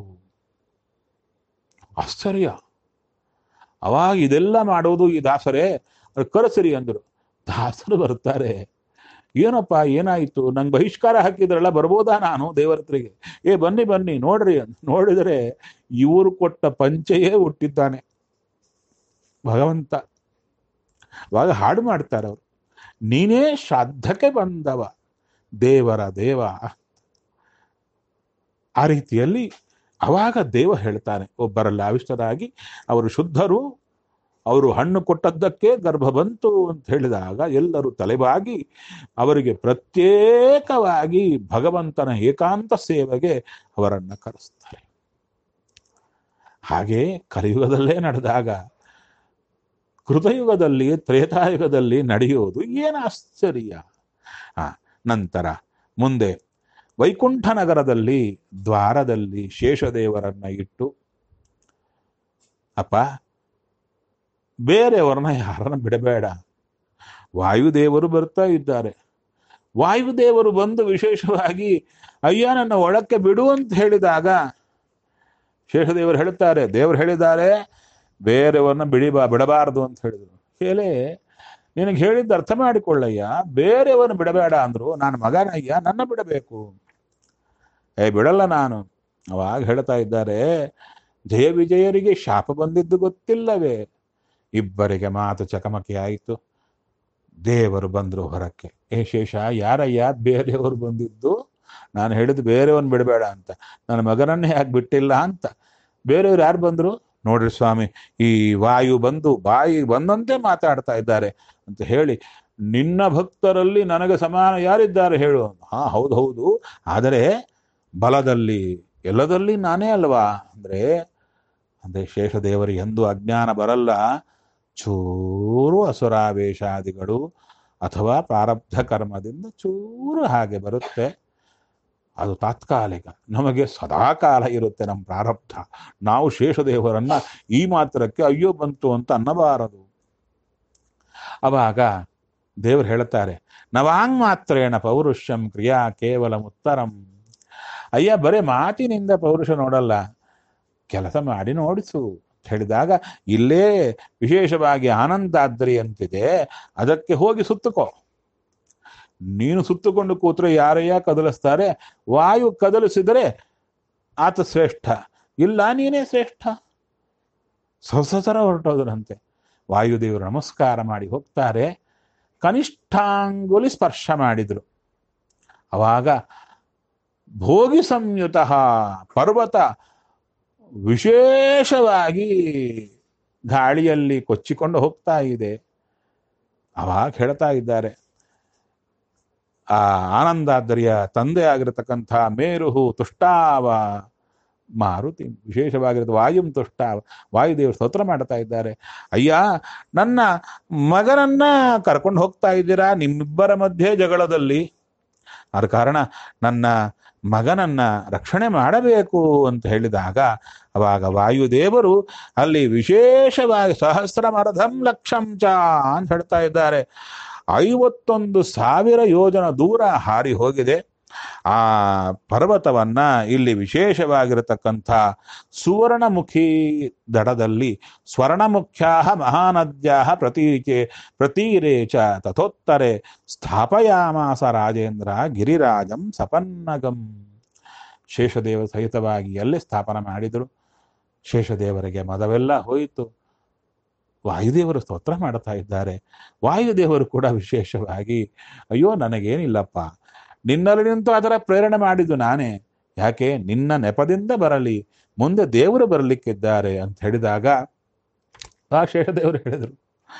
A: ಆಶ್ಚರ್ಯ ಅವಾಗ ಇದೆಲ್ಲ ಮಾಡೋದು ಈ ದಾಸರೇ ಕರೆಸಿರಿ ಅಂದರು ದಾಸರು ಬರ್ತಾರೆ ಏನಪ್ಪ ಏನಾಯಿತು ನಂಗೆ ಬಹಿಷ್ಕಾರ ಹಾಕಿದ್ರಲ್ಲ ಬರ್ಬೋದಾ ನಾನು ದೇವರ ಹತ್ರಿಗೆ ಏ ಬನ್ನಿ ಬನ್ನಿ ನೋಡ್ರಿ ಅಂತ ನೋಡಿದರೆ ಇವರು ಕೊಟ್ಟ ಪಂಚೆಯೇ ಹುಟ್ಟಿದ್ದಾನೆ ಭಗವಂತ ಅವಾಗ ಹಾಡು ಮಾಡ್ತಾರೆ ಅವರು ನೀನೇ ಶ್ರಾದ್ದಕ್ಕೆ ಬಂದವ ದೇವರ ದೇವ ಆ ರೀತಿಯಲ್ಲಿ ಅವಾಗ ದೇವ ಹೇಳ್ತಾನೆ ಒಬ್ಬರಲ್ಲಿ ಆವಿಷ್ಟರಾಗಿ ಅವರು ಶುದ್ಧರು ಅವರು ಹಣ್ಣು ಕೊಟ್ಟದ್ದಕ್ಕೆ ಗರ್ಭ ಬಂತು ಅಂತ ಹೇಳಿದಾಗ ಎಲ್ಲರೂ ತಲೆಬಾಗಿ ಅವರಿಗೆ ಪ್ರತ್ಯೇಕವಾಗಿ ಭಗವಂತನ ಏಕಾಂತ ಸೇವೆಗೆ ಅವರನ್ನು ಕರೆಸ್ತಾರೆ ಹಾಗೆ ಕಲಿಯುಗದಲ್ಲೇ ನಡೆದಾಗ ಕೃತಯುಗದಲ್ಲಿ ತ್ರೇತಾಯುಗದಲ್ಲಿ ನಡೆಯೋದು ಏನು ಆಶ್ಚರ್ಯ ಆ ನಂತರ ಮುಂದೆ ವೈಕುಂಠ ನಗರದಲ್ಲಿ ದ್ವಾರದಲ್ಲಿ ಶೇಷದೇವರನ್ನ ಇಟ್ಟು ಅಪ್ಪ ಬೇರೆಯವರನ್ನ ಯಾರನ್ನ ಬಿಡಬೇಡ ವಾಯುದೇವರು ಬರ್ತಾ ಇದ್ದಾರೆ ವಾಯುದೇವರು ಬಂದು ವಿಶೇಷವಾಗಿ ಅಯ್ಯ ನನ್ನ ಒಳಕ್ಕೆ ಬಿಡು ಅಂತ ಹೇಳಿದಾಗ ಶೇಷದೇವರು ಹೇಳುತ್ತಾರೆ ದೇವರು ಹೇಳಿದ್ದಾರೆ ಬೇರೆಯವ್ರನ್ನ ಬಿಡಿಬಾ ಬಿಡಬಾರದು ಅಂತ ಹೇಳಿದ್ರು ಹೇಳೇ ನಿನಗೆ ಹೇಳಿದ್ದು ಅರ್ಥ ಮಾಡಿಕೊಳ್ಳಯ್ಯ ಬೇರೆಯವರನ್ನು ಬಿಡಬೇಡ ಅಂದ್ರು ನಾನು ಮಗನಯ್ಯ ನನ್ನ ಬಿಡಬೇಕು ಏ ಬಿಡಲ್ಲ ನಾನು ಅವಾಗ ಹೇಳ್ತಾ ಇದ್ದಾರೆ ಜಯ ವಿಜಯರಿಗೆ ಶಾಪ ಬಂದಿದ್ದು ಗೊತ್ತಿಲ್ಲವೇ ಇಬ್ಬರಿಗೆ ಮಾತು ಚಕಮಕಿ ಆಯಿತು ದೇವರು ಬಂದ್ರು ಹೊರಕ್ಕೆ ಏ ಶೇಷ ಯಾರಯ್ಯ ಬೇರೆಯವರು ಬಂದಿದ್ದು ನಾನು ಹೇಳಿದ್ದು ಬೇರೆಯವನ್ ಬಿಡಬೇಡ ಅಂತ ನನ್ನ ಮಗನನ್ನೇ ಯಾಕೆ ಬಿಟ್ಟಿಲ್ಲ ಅಂತ ಬೇರೆಯವ್ರು ಯಾರು ಬಂದ್ರು ನೋಡ್ರಿ ಸ್ವಾಮಿ ಈ ವಾಯು ಬಂದು ಬಾಯಿ ಬಂದಂತೆ ಮಾತಾಡ್ತಾ ಇದ್ದಾರೆ ಅಂತ ಹೇಳಿ ನಿನ್ನ ಭಕ್ತರಲ್ಲಿ ನನಗೆ ಸಮಾನ ಯಾರಿದ್ದಾರೆ ಹೇಳು ಹಾ ಹೌದು ಹೌದು ಆದರೆ ಬಲದಲ್ಲಿ ಎಲ್ಲದಲ್ಲಿ ನಾನೇ ಅಲ್ವಾ ಅಂದ್ರೆ ಅಂದ್ರೆ ಶೇಷದೇವರಿಗೆ ಎಂದು ಅಜ್ಞಾನ ಬರಲ್ಲ ಚೂರು ಅಸುರಾವೇಶಾದಿಗಳು ಅಥವಾ ಪ್ರಾರಬ್ಧ ಕರ್ಮದಿಂದ ಚೂರು ಹಾಗೆ ಬರುತ್ತೆ ಅದು ತಾತ್ಕಾಲಿಕ ನಮಗೆ ಸದಾಕಾಲ ಇರುತ್ತೆ ನಮ್ಮ ಪ್ರಾರಬ್ಧ ನಾವು ಶೇಷದೇವರನ್ನ ಈ ಮಾತ್ರಕ್ಕೆ ಅಯ್ಯೋ ಬಂತು ಅಂತ ಅನ್ನಬಾರದು ಅವಾಗ ದೇವರು ಹೇಳುತ್ತಾರೆ ನವಾಂಗ್ ಮಾತ್ರೇಣ ಪೌರುಷಂ ಕ್ರಿಯಾ ಕೇವಲ ಉತ್ತರಂ ಅಯ್ಯ ಬರೇ ಮಾತಿನಿಂದ ಪೌರುಷ ನೋಡಲ್ಲ ಕೆಲಸ ಮಾಡಿ ನೋಡಿಸು ಅಂತ ಹೇಳಿದಾಗ ಇಲ್ಲೇ ವಿಶೇಷವಾಗಿ ಆನಂದಾದ್ರಿ ಅಂತಿದೆ ಅದಕ್ಕೆ ಹೋಗಿ ಸುತ್ತುಕೋ ನೀನು ಸುತ್ತುಕೊಂಡು ಕೂತ್ರೆ ಯಾರಯ್ಯ ಕದಲಿಸ್ತಾರೆ ವಾಯು ಕದಲಿಸಿದರೆ ಆತ ಶ್ರೇಷ್ಠ ಇಲ್ಲ ನೀನೇ ಶ್ರೇಷ್ಠ ಸೊಸಸರ ಹೊರಟೋದ್ರಂತೆ ವಾಯುದೇವರು ನಮಸ್ಕಾರ ಮಾಡಿ ಹೋಗ್ತಾರೆ ಕನಿಷ್ಠಾಂಗುಲಿ ಸ್ಪರ್ಶ ಮಾಡಿದ್ರು ಅವಾಗ ಭೋಗಿ ಸಂಯುತ ಪರ್ವತ ವಿಶೇಷವಾಗಿ ಗಾಳಿಯಲ್ಲಿ ಕೊಚ್ಚಿಕೊಂಡು ಹೋಗ್ತಾ ಇದೆ ಅವಾಗ ಹೇಳ್ತಾ ಇದ್ದಾರೆ ಆ ಆನಂದಾದರಿಯ ತಂದೆ ಆಗಿರತಕ್ಕಂಥ ಮೇರುಹು ತುಷ್ಟಾವ ಮಾರುತಿ ವಿಶೇಷವಾಗಿರುತ್ತೆ ವಾಯುಂ ತುಷ್ಟಾವ ವಾಯುದೇವರು ಸ್ತೋತ್ರ ಮಾಡ್ತಾ ಇದ್ದಾರೆ ಅಯ್ಯ ನನ್ನ ಮಗನನ್ನ ಕರ್ಕೊಂಡು ಹೋಗ್ತಾ ಇದ್ದೀರಾ ನಿಮ್ಮಿಬ್ಬರ ಮಧ್ಯೆ ಜಗಳದಲ್ಲಿ ಆದ ಕಾರಣ ನನ್ನ ಮಗನನ್ನ ರಕ್ಷಣೆ ಮಾಡಬೇಕು ಅಂತ ಹೇಳಿದಾಗ ಅವಾಗ ವಾಯುದೇವರು ಅಲ್ಲಿ ವಿಶೇಷವಾಗಿ ಸಹಸ್ರ ಮರಧಂ ಲಕ್ಷಂ ಚ ಅಂತ ಹೇಳ್ತಾ ಇದ್ದಾರೆ ಐವತ್ತೊಂದು ಸಾವಿರ ಯೋಜನ ದೂರ ಹಾರಿ ಹೋಗಿದೆ ಆ ಪರ್ವತವನ್ನ ಇಲ್ಲಿ ವಿಶೇಷವಾಗಿರತಕ್ಕಂಥ ಸುವರ್ಣಮುಖಿ ದಡದಲ್ಲಿ ಸ್ವರ್ಣಮುಖ್ಯಾ ಮಹಾನದ್ಯಾ ಪ್ರತೀಕೆ ಪ್ರತೀರೆ ಚ ತಥೋತ್ತರೆ ಸ್ಥಾಪಯಾಮಾಸ ರಾಜೇಂದ್ರ ಗಿರಿರಾಜಂ ಸಪನ್ನಗಂ ಶೇಷದೇವ ಸಹಿತವಾಗಿ ಎಲ್ಲಿ ಸ್ಥಾಪನ ಮಾಡಿದರು ಶೇಷದೇವರಿಗೆ ಮದವೆಲ್ಲ ಹೋಯಿತು ವಾಯುದೇವರು ಸ್ತೋತ್ರ ಮಾಡ್ತಾ ಇದ್ದಾರೆ ವಾಯುದೇವರು ಕೂಡ ವಿಶೇಷವಾಗಿ ಅಯ್ಯೋ ನನಗೇನಿಲ್ಲಪ್ಪ ನಿನ್ನಲ್ಲಿ ನಿಂತು ಅದರ ಪ್ರೇರಣೆ ಮಾಡಿದ್ದು ನಾನೇ ಯಾಕೆ ನಿನ್ನ ನೆಪದಿಂದ ಬರಲಿ ಮುಂದೆ ದೇವರು ಬರಲಿಕ್ಕಿದ್ದಾರೆ ಅಂತ ಹೇಳಿದಾಗ ಆ ಶೇಷದೇವರು ಹೇಳಿದರು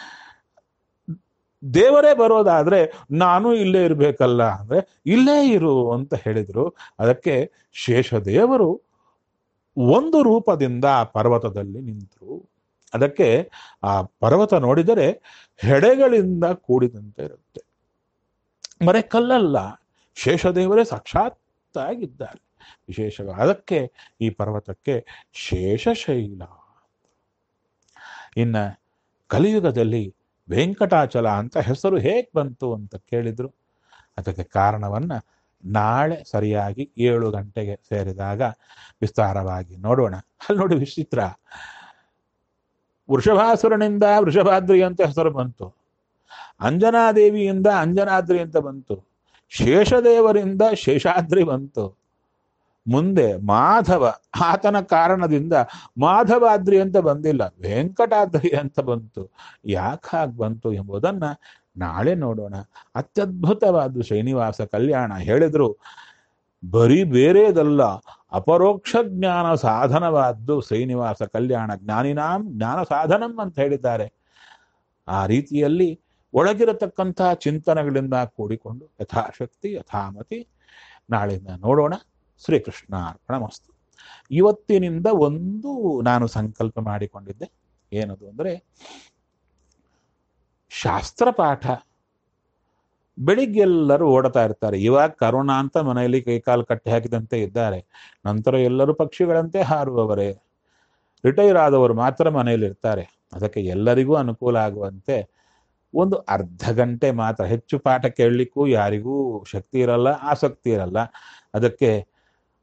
A: ದೇವರೇ ಬರೋದಾದ್ರೆ ನಾನು ಇಲ್ಲೇ ಇರಬೇಕಲ್ಲ ಅಂದ್ರೆ ಇಲ್ಲೇ ಇರು ಅಂತ ಹೇಳಿದ್ರು ಅದಕ್ಕೆ ಶೇಷದೇವರು ಒಂದು ರೂಪದಿಂದ ಆ ಪರ್ವತದಲ್ಲಿ ನಿಂತರು ಅದಕ್ಕೆ ಆ ಪರ್ವತ ನೋಡಿದರೆ ಹೆಡೆಗಳಿಂದ ಕೂಡಿದಂತೆ ಇರುತ್ತೆ ಮರೆ ಕಲ್ಲಲ್ಲ ಶೇಷದೇವರೇ ಸಾಕ್ಷಾತ್ತಾಗಿದ್ದಾರೆ ವಿಶೇಷವಾಗಿ ಅದಕ್ಕೆ ಈ ಪರ್ವತಕ್ಕೆ ಶೇಷಶೈಲ ಇನ್ನ ಕಲಿಯುಗದಲ್ಲಿ ವೆಂಕಟಾಚಲ ಅಂತ ಹೆಸರು ಹೇಗೆ ಬಂತು ಅಂತ ಕೇಳಿದ್ರು ಅದಕ್ಕೆ ಕಾರಣವನ್ನ ನಾಳೆ ಸರಿಯಾಗಿ ಏಳು ಗಂಟೆಗೆ ಸೇರಿದಾಗ ವಿಸ್ತಾರವಾಗಿ ನೋಡೋಣ ಅಲ್ಲಿ ನೋಡಿ ವಿಚಿತ್ರ ವೃಷಭಾಸುರನಿಂದ ವೃಷಭಾದ್ರಿ ಅಂತ ಹೆಸರು ಬಂತು ಅಂಜನಾದೇವಿಯಿಂದ ಅಂಜನಾದ್ರಿ ಅಂತ ಬಂತು ಶೇಷದೇವರಿಂದ ಶೇಷಾದ್ರಿ ಬಂತು ಮುಂದೆ ಮಾಧವ ಆತನ ಕಾರಣದಿಂದ ಮಾಧವಾದ್ರಿ ಅಂತ ಬಂದಿಲ್ಲ ವೆಂಕಟಾದ್ರಿ ಅಂತ ಬಂತು ಯಾಕೆ ಹಾಗೆ ಬಂತು ಎಂಬುದನ್ನ ನಾಳೆ ನೋಡೋಣ ಅತ್ಯದ್ಭುತವಾದ ಶ್ರೀನಿವಾಸ ಕಲ್ಯಾಣ ಹೇಳಿದ್ರು ಬರೀ ಬೇರೆದಲ್ಲ ಅಪರೋಕ್ಷ ಜ್ಞಾನ ಸಾಧನವಾದ್ದು ಶ್ರೀನಿವಾಸ ಕಲ್ಯಾಣ ಜ್ಞಾನಿನಾಂ ಜ್ಞಾನ ಸಾಧನಂ ಅಂತ ಹೇಳಿದ್ದಾರೆ ಆ ರೀತಿಯಲ್ಲಿ ಒಳಗಿರತಕ್ಕಂತಹ ಚಿಂತನೆಗಳಿಂದ ಕೂಡಿಕೊಂಡು ಯಥಾಶಕ್ತಿ ಯಥಾಮತಿ ನಾಳೆಯಿಂದ ನೋಡೋಣ ಶ್ರೀಕೃಷ್ಣ ಅರ್ಪಣಮಸ್ತು ಇವತ್ತಿನಿಂದ ಒಂದು ನಾನು ಸಂಕಲ್ಪ ಮಾಡಿಕೊಂಡಿದ್ದೆ ಏನದು ಅಂದರೆ ಶಾಸ್ತ್ರ ಪಾಠ ಬೆಳಿಗ್ಗೆ ಎಲ್ಲರೂ ಓಡ್ತಾ ಇರ್ತಾರೆ ಇವಾಗ ಕರೋನಾ ಅಂತ ಮನೆಯಲ್ಲಿ ಕೈಕಾಲು ಕಟ್ಟಿ ಹಾಕಿದಂತೆ ಇದ್ದಾರೆ ನಂತರ ಎಲ್ಲರೂ ಪಕ್ಷಿಗಳಂತೆ ಹಾರುವವರೇ ರಿಟೈರ್ ಆದವರು ಮಾತ್ರ ಮನೆಯಲ್ಲಿ ಇರ್ತಾರೆ ಅದಕ್ಕೆ ಎಲ್ಲರಿಗೂ ಅನುಕೂಲ ಆಗುವಂತೆ ಒಂದು ಅರ್ಧ ಗಂಟೆ ಮಾತ್ರ ಹೆಚ್ಚು ಪಾಠ ಕೇಳಲಿಕ್ಕೂ ಯಾರಿಗೂ ಶಕ್ತಿ ಇರಲ್ಲ ಆಸಕ್ತಿ ಇರಲ್ಲ ಅದಕ್ಕೆ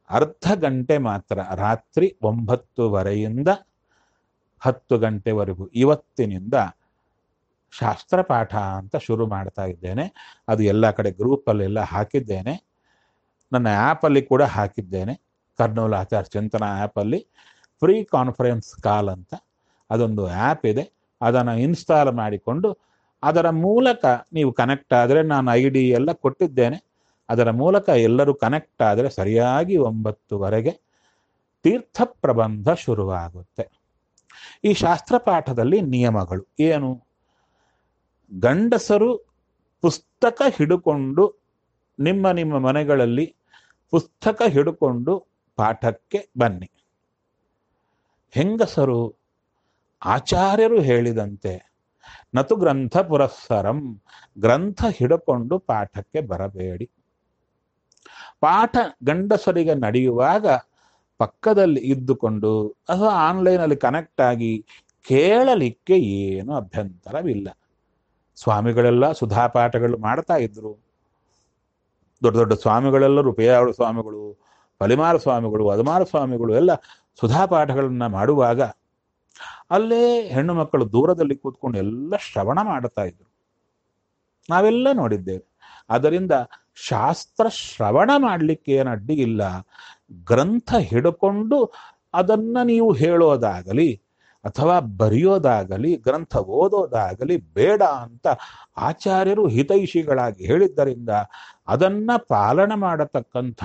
A: ಅರ್ಧ ಗಂಟೆ ಮಾತ್ರ ರಾತ್ರಿ ಒಂಬತ್ತುವರೆಯಿಂದ ಹತ್ತು ಗಂಟೆವರೆಗೂ ಇವತ್ತಿನಿಂದ ಶಾಸ್ತ್ರ ಪಾಠ ಅಂತ ಶುರು ಮಾಡ್ತಾ ಇದ್ದೇನೆ ಅದು ಎಲ್ಲ ಕಡೆ ಗ್ರೂಪಲ್ಲೆಲ್ಲ ಹಾಕಿದ್ದೇನೆ ನನ್ನ ಆ್ಯಪಲ್ಲಿ ಕೂಡ ಹಾಕಿದ್ದೇನೆ ಕರ್ನೂಲ್ ಆಚಾರ್ ಚಿಂತನಾ ಆ್ಯಪಲ್ಲಿ ಫ್ರೀ ಕಾನ್ಫರೆನ್ಸ್ ಕಾಲ್ ಅಂತ ಅದೊಂದು ಆ್ಯಪ್ ಇದೆ ಅದನ್ನು ಇನ್ಸ್ಟಾಲ್ ಮಾಡಿಕೊಂಡು ಅದರ ಮೂಲಕ ನೀವು ಕನೆಕ್ಟ್ ಆದರೆ ನಾನು ಐ ಡಿ ಎಲ್ಲ ಕೊಟ್ಟಿದ್ದೇನೆ ಅದರ ಮೂಲಕ ಎಲ್ಲರೂ ಕನೆಕ್ಟ್ ಆದರೆ ಸರಿಯಾಗಿ ಒಂಬತ್ತುವರೆಗೆ ತೀರ್ಥ ಪ್ರಬಂಧ ಶುರುವಾಗುತ್ತೆ ಈ ಶಾಸ್ತ್ರ ಪಾಠದಲ್ಲಿ ನಿಯಮಗಳು ಏನು ಗಂಡಸರು ಪುಸ್ತಕ ಹಿಡುಕೊಂಡು ನಿಮ್ಮ ನಿಮ್ಮ ಮನೆಗಳಲ್ಲಿ ಪುಸ್ತಕ ಹಿಡುಕೊಂಡು ಪಾಠಕ್ಕೆ ಬನ್ನಿ ಹೆಂಗಸರು ಆಚಾರ್ಯರು ಹೇಳಿದಂತೆ ನತು ಗ್ರಂಥ ಪುರಸ್ಸರಂ ಗ್ರಂಥ ಹಿಡುಕೊಂಡು ಪಾಠಕ್ಕೆ ಬರಬೇಡಿ ಪಾಠ ಗಂಡಸರಿಗೆ ನಡೆಯುವಾಗ ಪಕ್ಕದಲ್ಲಿ ಇದ್ದುಕೊಂಡು ಅಥವಾ ಆನ್ಲೈನಲ್ಲಿ ಕನೆಕ್ಟ್ ಆಗಿ ಕೇಳಲಿಕ್ಕೆ ಏನು ಅಭ್ಯಂತರವಿಲ್ಲ ಸ್ವಾಮಿಗಳೆಲ್ಲ ಸುಧಾಪಾಠಗಳು ಮಾಡ್ತಾ ಇದ್ರು ದೊಡ್ಡ ದೊಡ್ಡ ಸ್ವಾಮಿಗಳೆಲ್ಲರೂ ಪೇಯಾವಳ ಸ್ವಾಮಿಗಳು ಪಲಿಮಾರ ಸ್ವಾಮಿಗಳು ವದಮಾರ ಸ್ವಾಮಿಗಳು ಎಲ್ಲ ಸುಧಾಪಾಠಗಳನ್ನ ಮಾಡುವಾಗ ಅಲ್ಲೇ ಹೆಣ್ಣು ಮಕ್ಕಳು ದೂರದಲ್ಲಿ ಕೂತ್ಕೊಂಡು ಎಲ್ಲ ಶ್ರವಣ ಮಾಡ್ತಾ ಇದ್ರು ನಾವೆಲ್ಲ ನೋಡಿದ್ದೇವೆ ಅದರಿಂದ ಶಾಸ್ತ್ರ ಶ್ರವಣ ಮಾಡಲಿಕ್ಕೆ ಏನು ಅಡ್ಡಿ ಇಲ್ಲ ಗ್ರಂಥ ಹಿಡ್ಕೊಂಡು ಅದನ್ನ ನೀವು ಹೇಳೋದಾಗಲಿ ಅಥವಾ ಬರೆಯೋದಾಗಲಿ ಗ್ರಂಥ ಓದೋದಾಗಲಿ ಬೇಡ ಅಂತ ಆಚಾರ್ಯರು ಹಿತೈಷಿಗಳಾಗಿ ಹೇಳಿದ್ದರಿಂದ ಅದನ್ನ ಪಾಲನೆ ಮಾಡತಕ್ಕಂಥ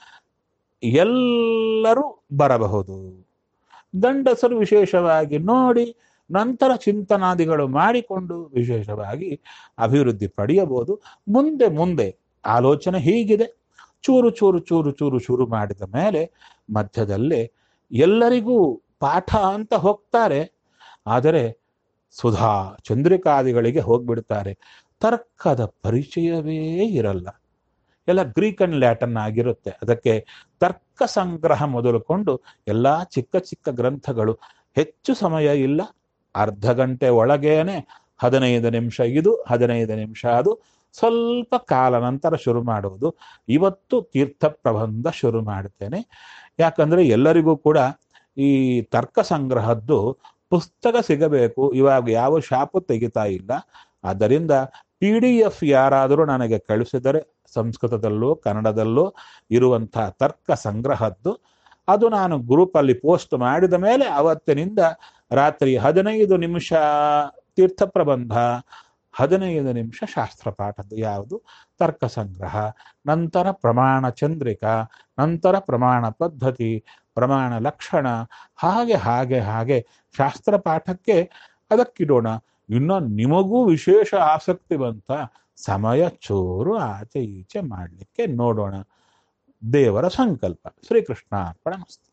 A: ಎಲ್ಲರೂ ಬರಬಹುದು ಗಂಡಸರು ವಿಶೇಷವಾಗಿ ನೋಡಿ ನಂತರ ಚಿಂತನಾದಿಗಳು ಮಾಡಿಕೊಂಡು ವಿಶೇಷವಾಗಿ ಅಭಿವೃದ್ಧಿ ಪಡೆಯಬಹುದು ಮುಂದೆ ಮುಂದೆ ಆಲೋಚನೆ ಹೀಗಿದೆ ಚೂರು ಚೂರು ಚೂರು ಚೂರು ಶುರು ಮಾಡಿದ ಮೇಲೆ ಮಧ್ಯದಲ್ಲೇ ಎಲ್ಲರಿಗೂ ಪಾಠ ಅಂತ ಹೋಗ್ತಾರೆ ಆದರೆ ಸುಧಾ ಚಂದ್ರಿಕಾದಿಗಳಿಗೆ ಹೋಗ್ಬಿಡ್ತಾರೆ ತರ್ಕದ ಪರಿಚಯವೇ ಇರಲ್ಲ ಎಲ್ಲ ಗ್ರೀಕ್ ಅಂಡ್ ಲ್ಯಾಟನ್ ಆಗಿರುತ್ತೆ ಅದಕ್ಕೆ ತರ್ಕ ಸಂಗ್ರಹ ಮೊದಲುಕೊಂಡು ಎಲ್ಲ ಚಿಕ್ಕ ಚಿಕ್ಕ ಗ್ರಂಥಗಳು ಹೆಚ್ಚು ಸಮಯ ಇಲ್ಲ ಅರ್ಧ ಗಂಟೆ ಒಳಗೇನೆ ಹದಿನೈದು ನಿಮಿಷ ಇದು ಹದಿನೈದು ನಿಮಿಷ ಅದು ಸ್ವಲ್ಪ ಕಾಲ ನಂತರ ಶುರು ಮಾಡುವುದು ಇವತ್ತು ತೀರ್ಥ ಪ್ರಬಂಧ ಶುರು ಮಾಡ್ತೇನೆ ಯಾಕಂದ್ರೆ ಎಲ್ಲರಿಗೂ ಕೂಡ ಈ ತರ್ಕ ಸಂಗ್ರಹದ್ದು ಪುಸ್ತಕ ಸಿಗಬೇಕು ಇವಾಗ ಯಾವ ಶಾಪು ತೆಗಿತಾ ಇಲ್ಲ ಆದ್ದರಿಂದ ಪಿ ಡಿ ಎಫ್ ಯಾರಾದರೂ ನನಗೆ ಕಳಿಸಿದರೆ ಸಂಸ್ಕೃತದಲ್ಲೂ ಕನ್ನಡದಲ್ಲೂ ಇರುವಂತಹ ತರ್ಕ ಸಂಗ್ರಹದ್ದು ಅದು ನಾನು ಗ್ರೂಪಲ್ಲಿ ಪೋಸ್ಟ್ ಮಾಡಿದ ಮೇಲೆ ಅವತ್ತಿನಿಂದ ರಾತ್ರಿ ಹದಿನೈದು ನಿಮಿಷ ತೀರ್ಥ ಪ್ರಬಂಧ ಹದಿನೈದು ನಿಮಿಷ ಶಾಸ್ತ್ರ ಪಾಠದ್ದು ಯಾವುದು ತರ್ಕ ಸಂಗ್ರಹ ನಂತರ ಪ್ರಮಾಣ ಚಂದ್ರಿಕಾ ನಂತರ ಪ್ರಮಾಣ ಪದ್ಧತಿ ಪ್ರಮಾಣ ಲಕ್ಷಣ ಹಾಗೆ ಹಾಗೆ ಹಾಗೆ ಶಾಸ್ತ್ರ ಪಾಠಕ್ಕೆ ಅದಕ್ಕಿಡೋಣ ಇನ್ನು ನಿಮಗೂ ವಿಶೇಷ ಆಸಕ್ತಿ ಬಂತ ಸಮಯ ಚೂರು ಆಚೆ ಈಚೆ ಮಾಡಲಿಕ್ಕೆ ನೋಡೋಣ ದೇವರ ಸಂಕಲ್ಪ ಶ್ರೀಕೃಷ್ಣ ಅರ್ಪಣ ಮಸ್ತು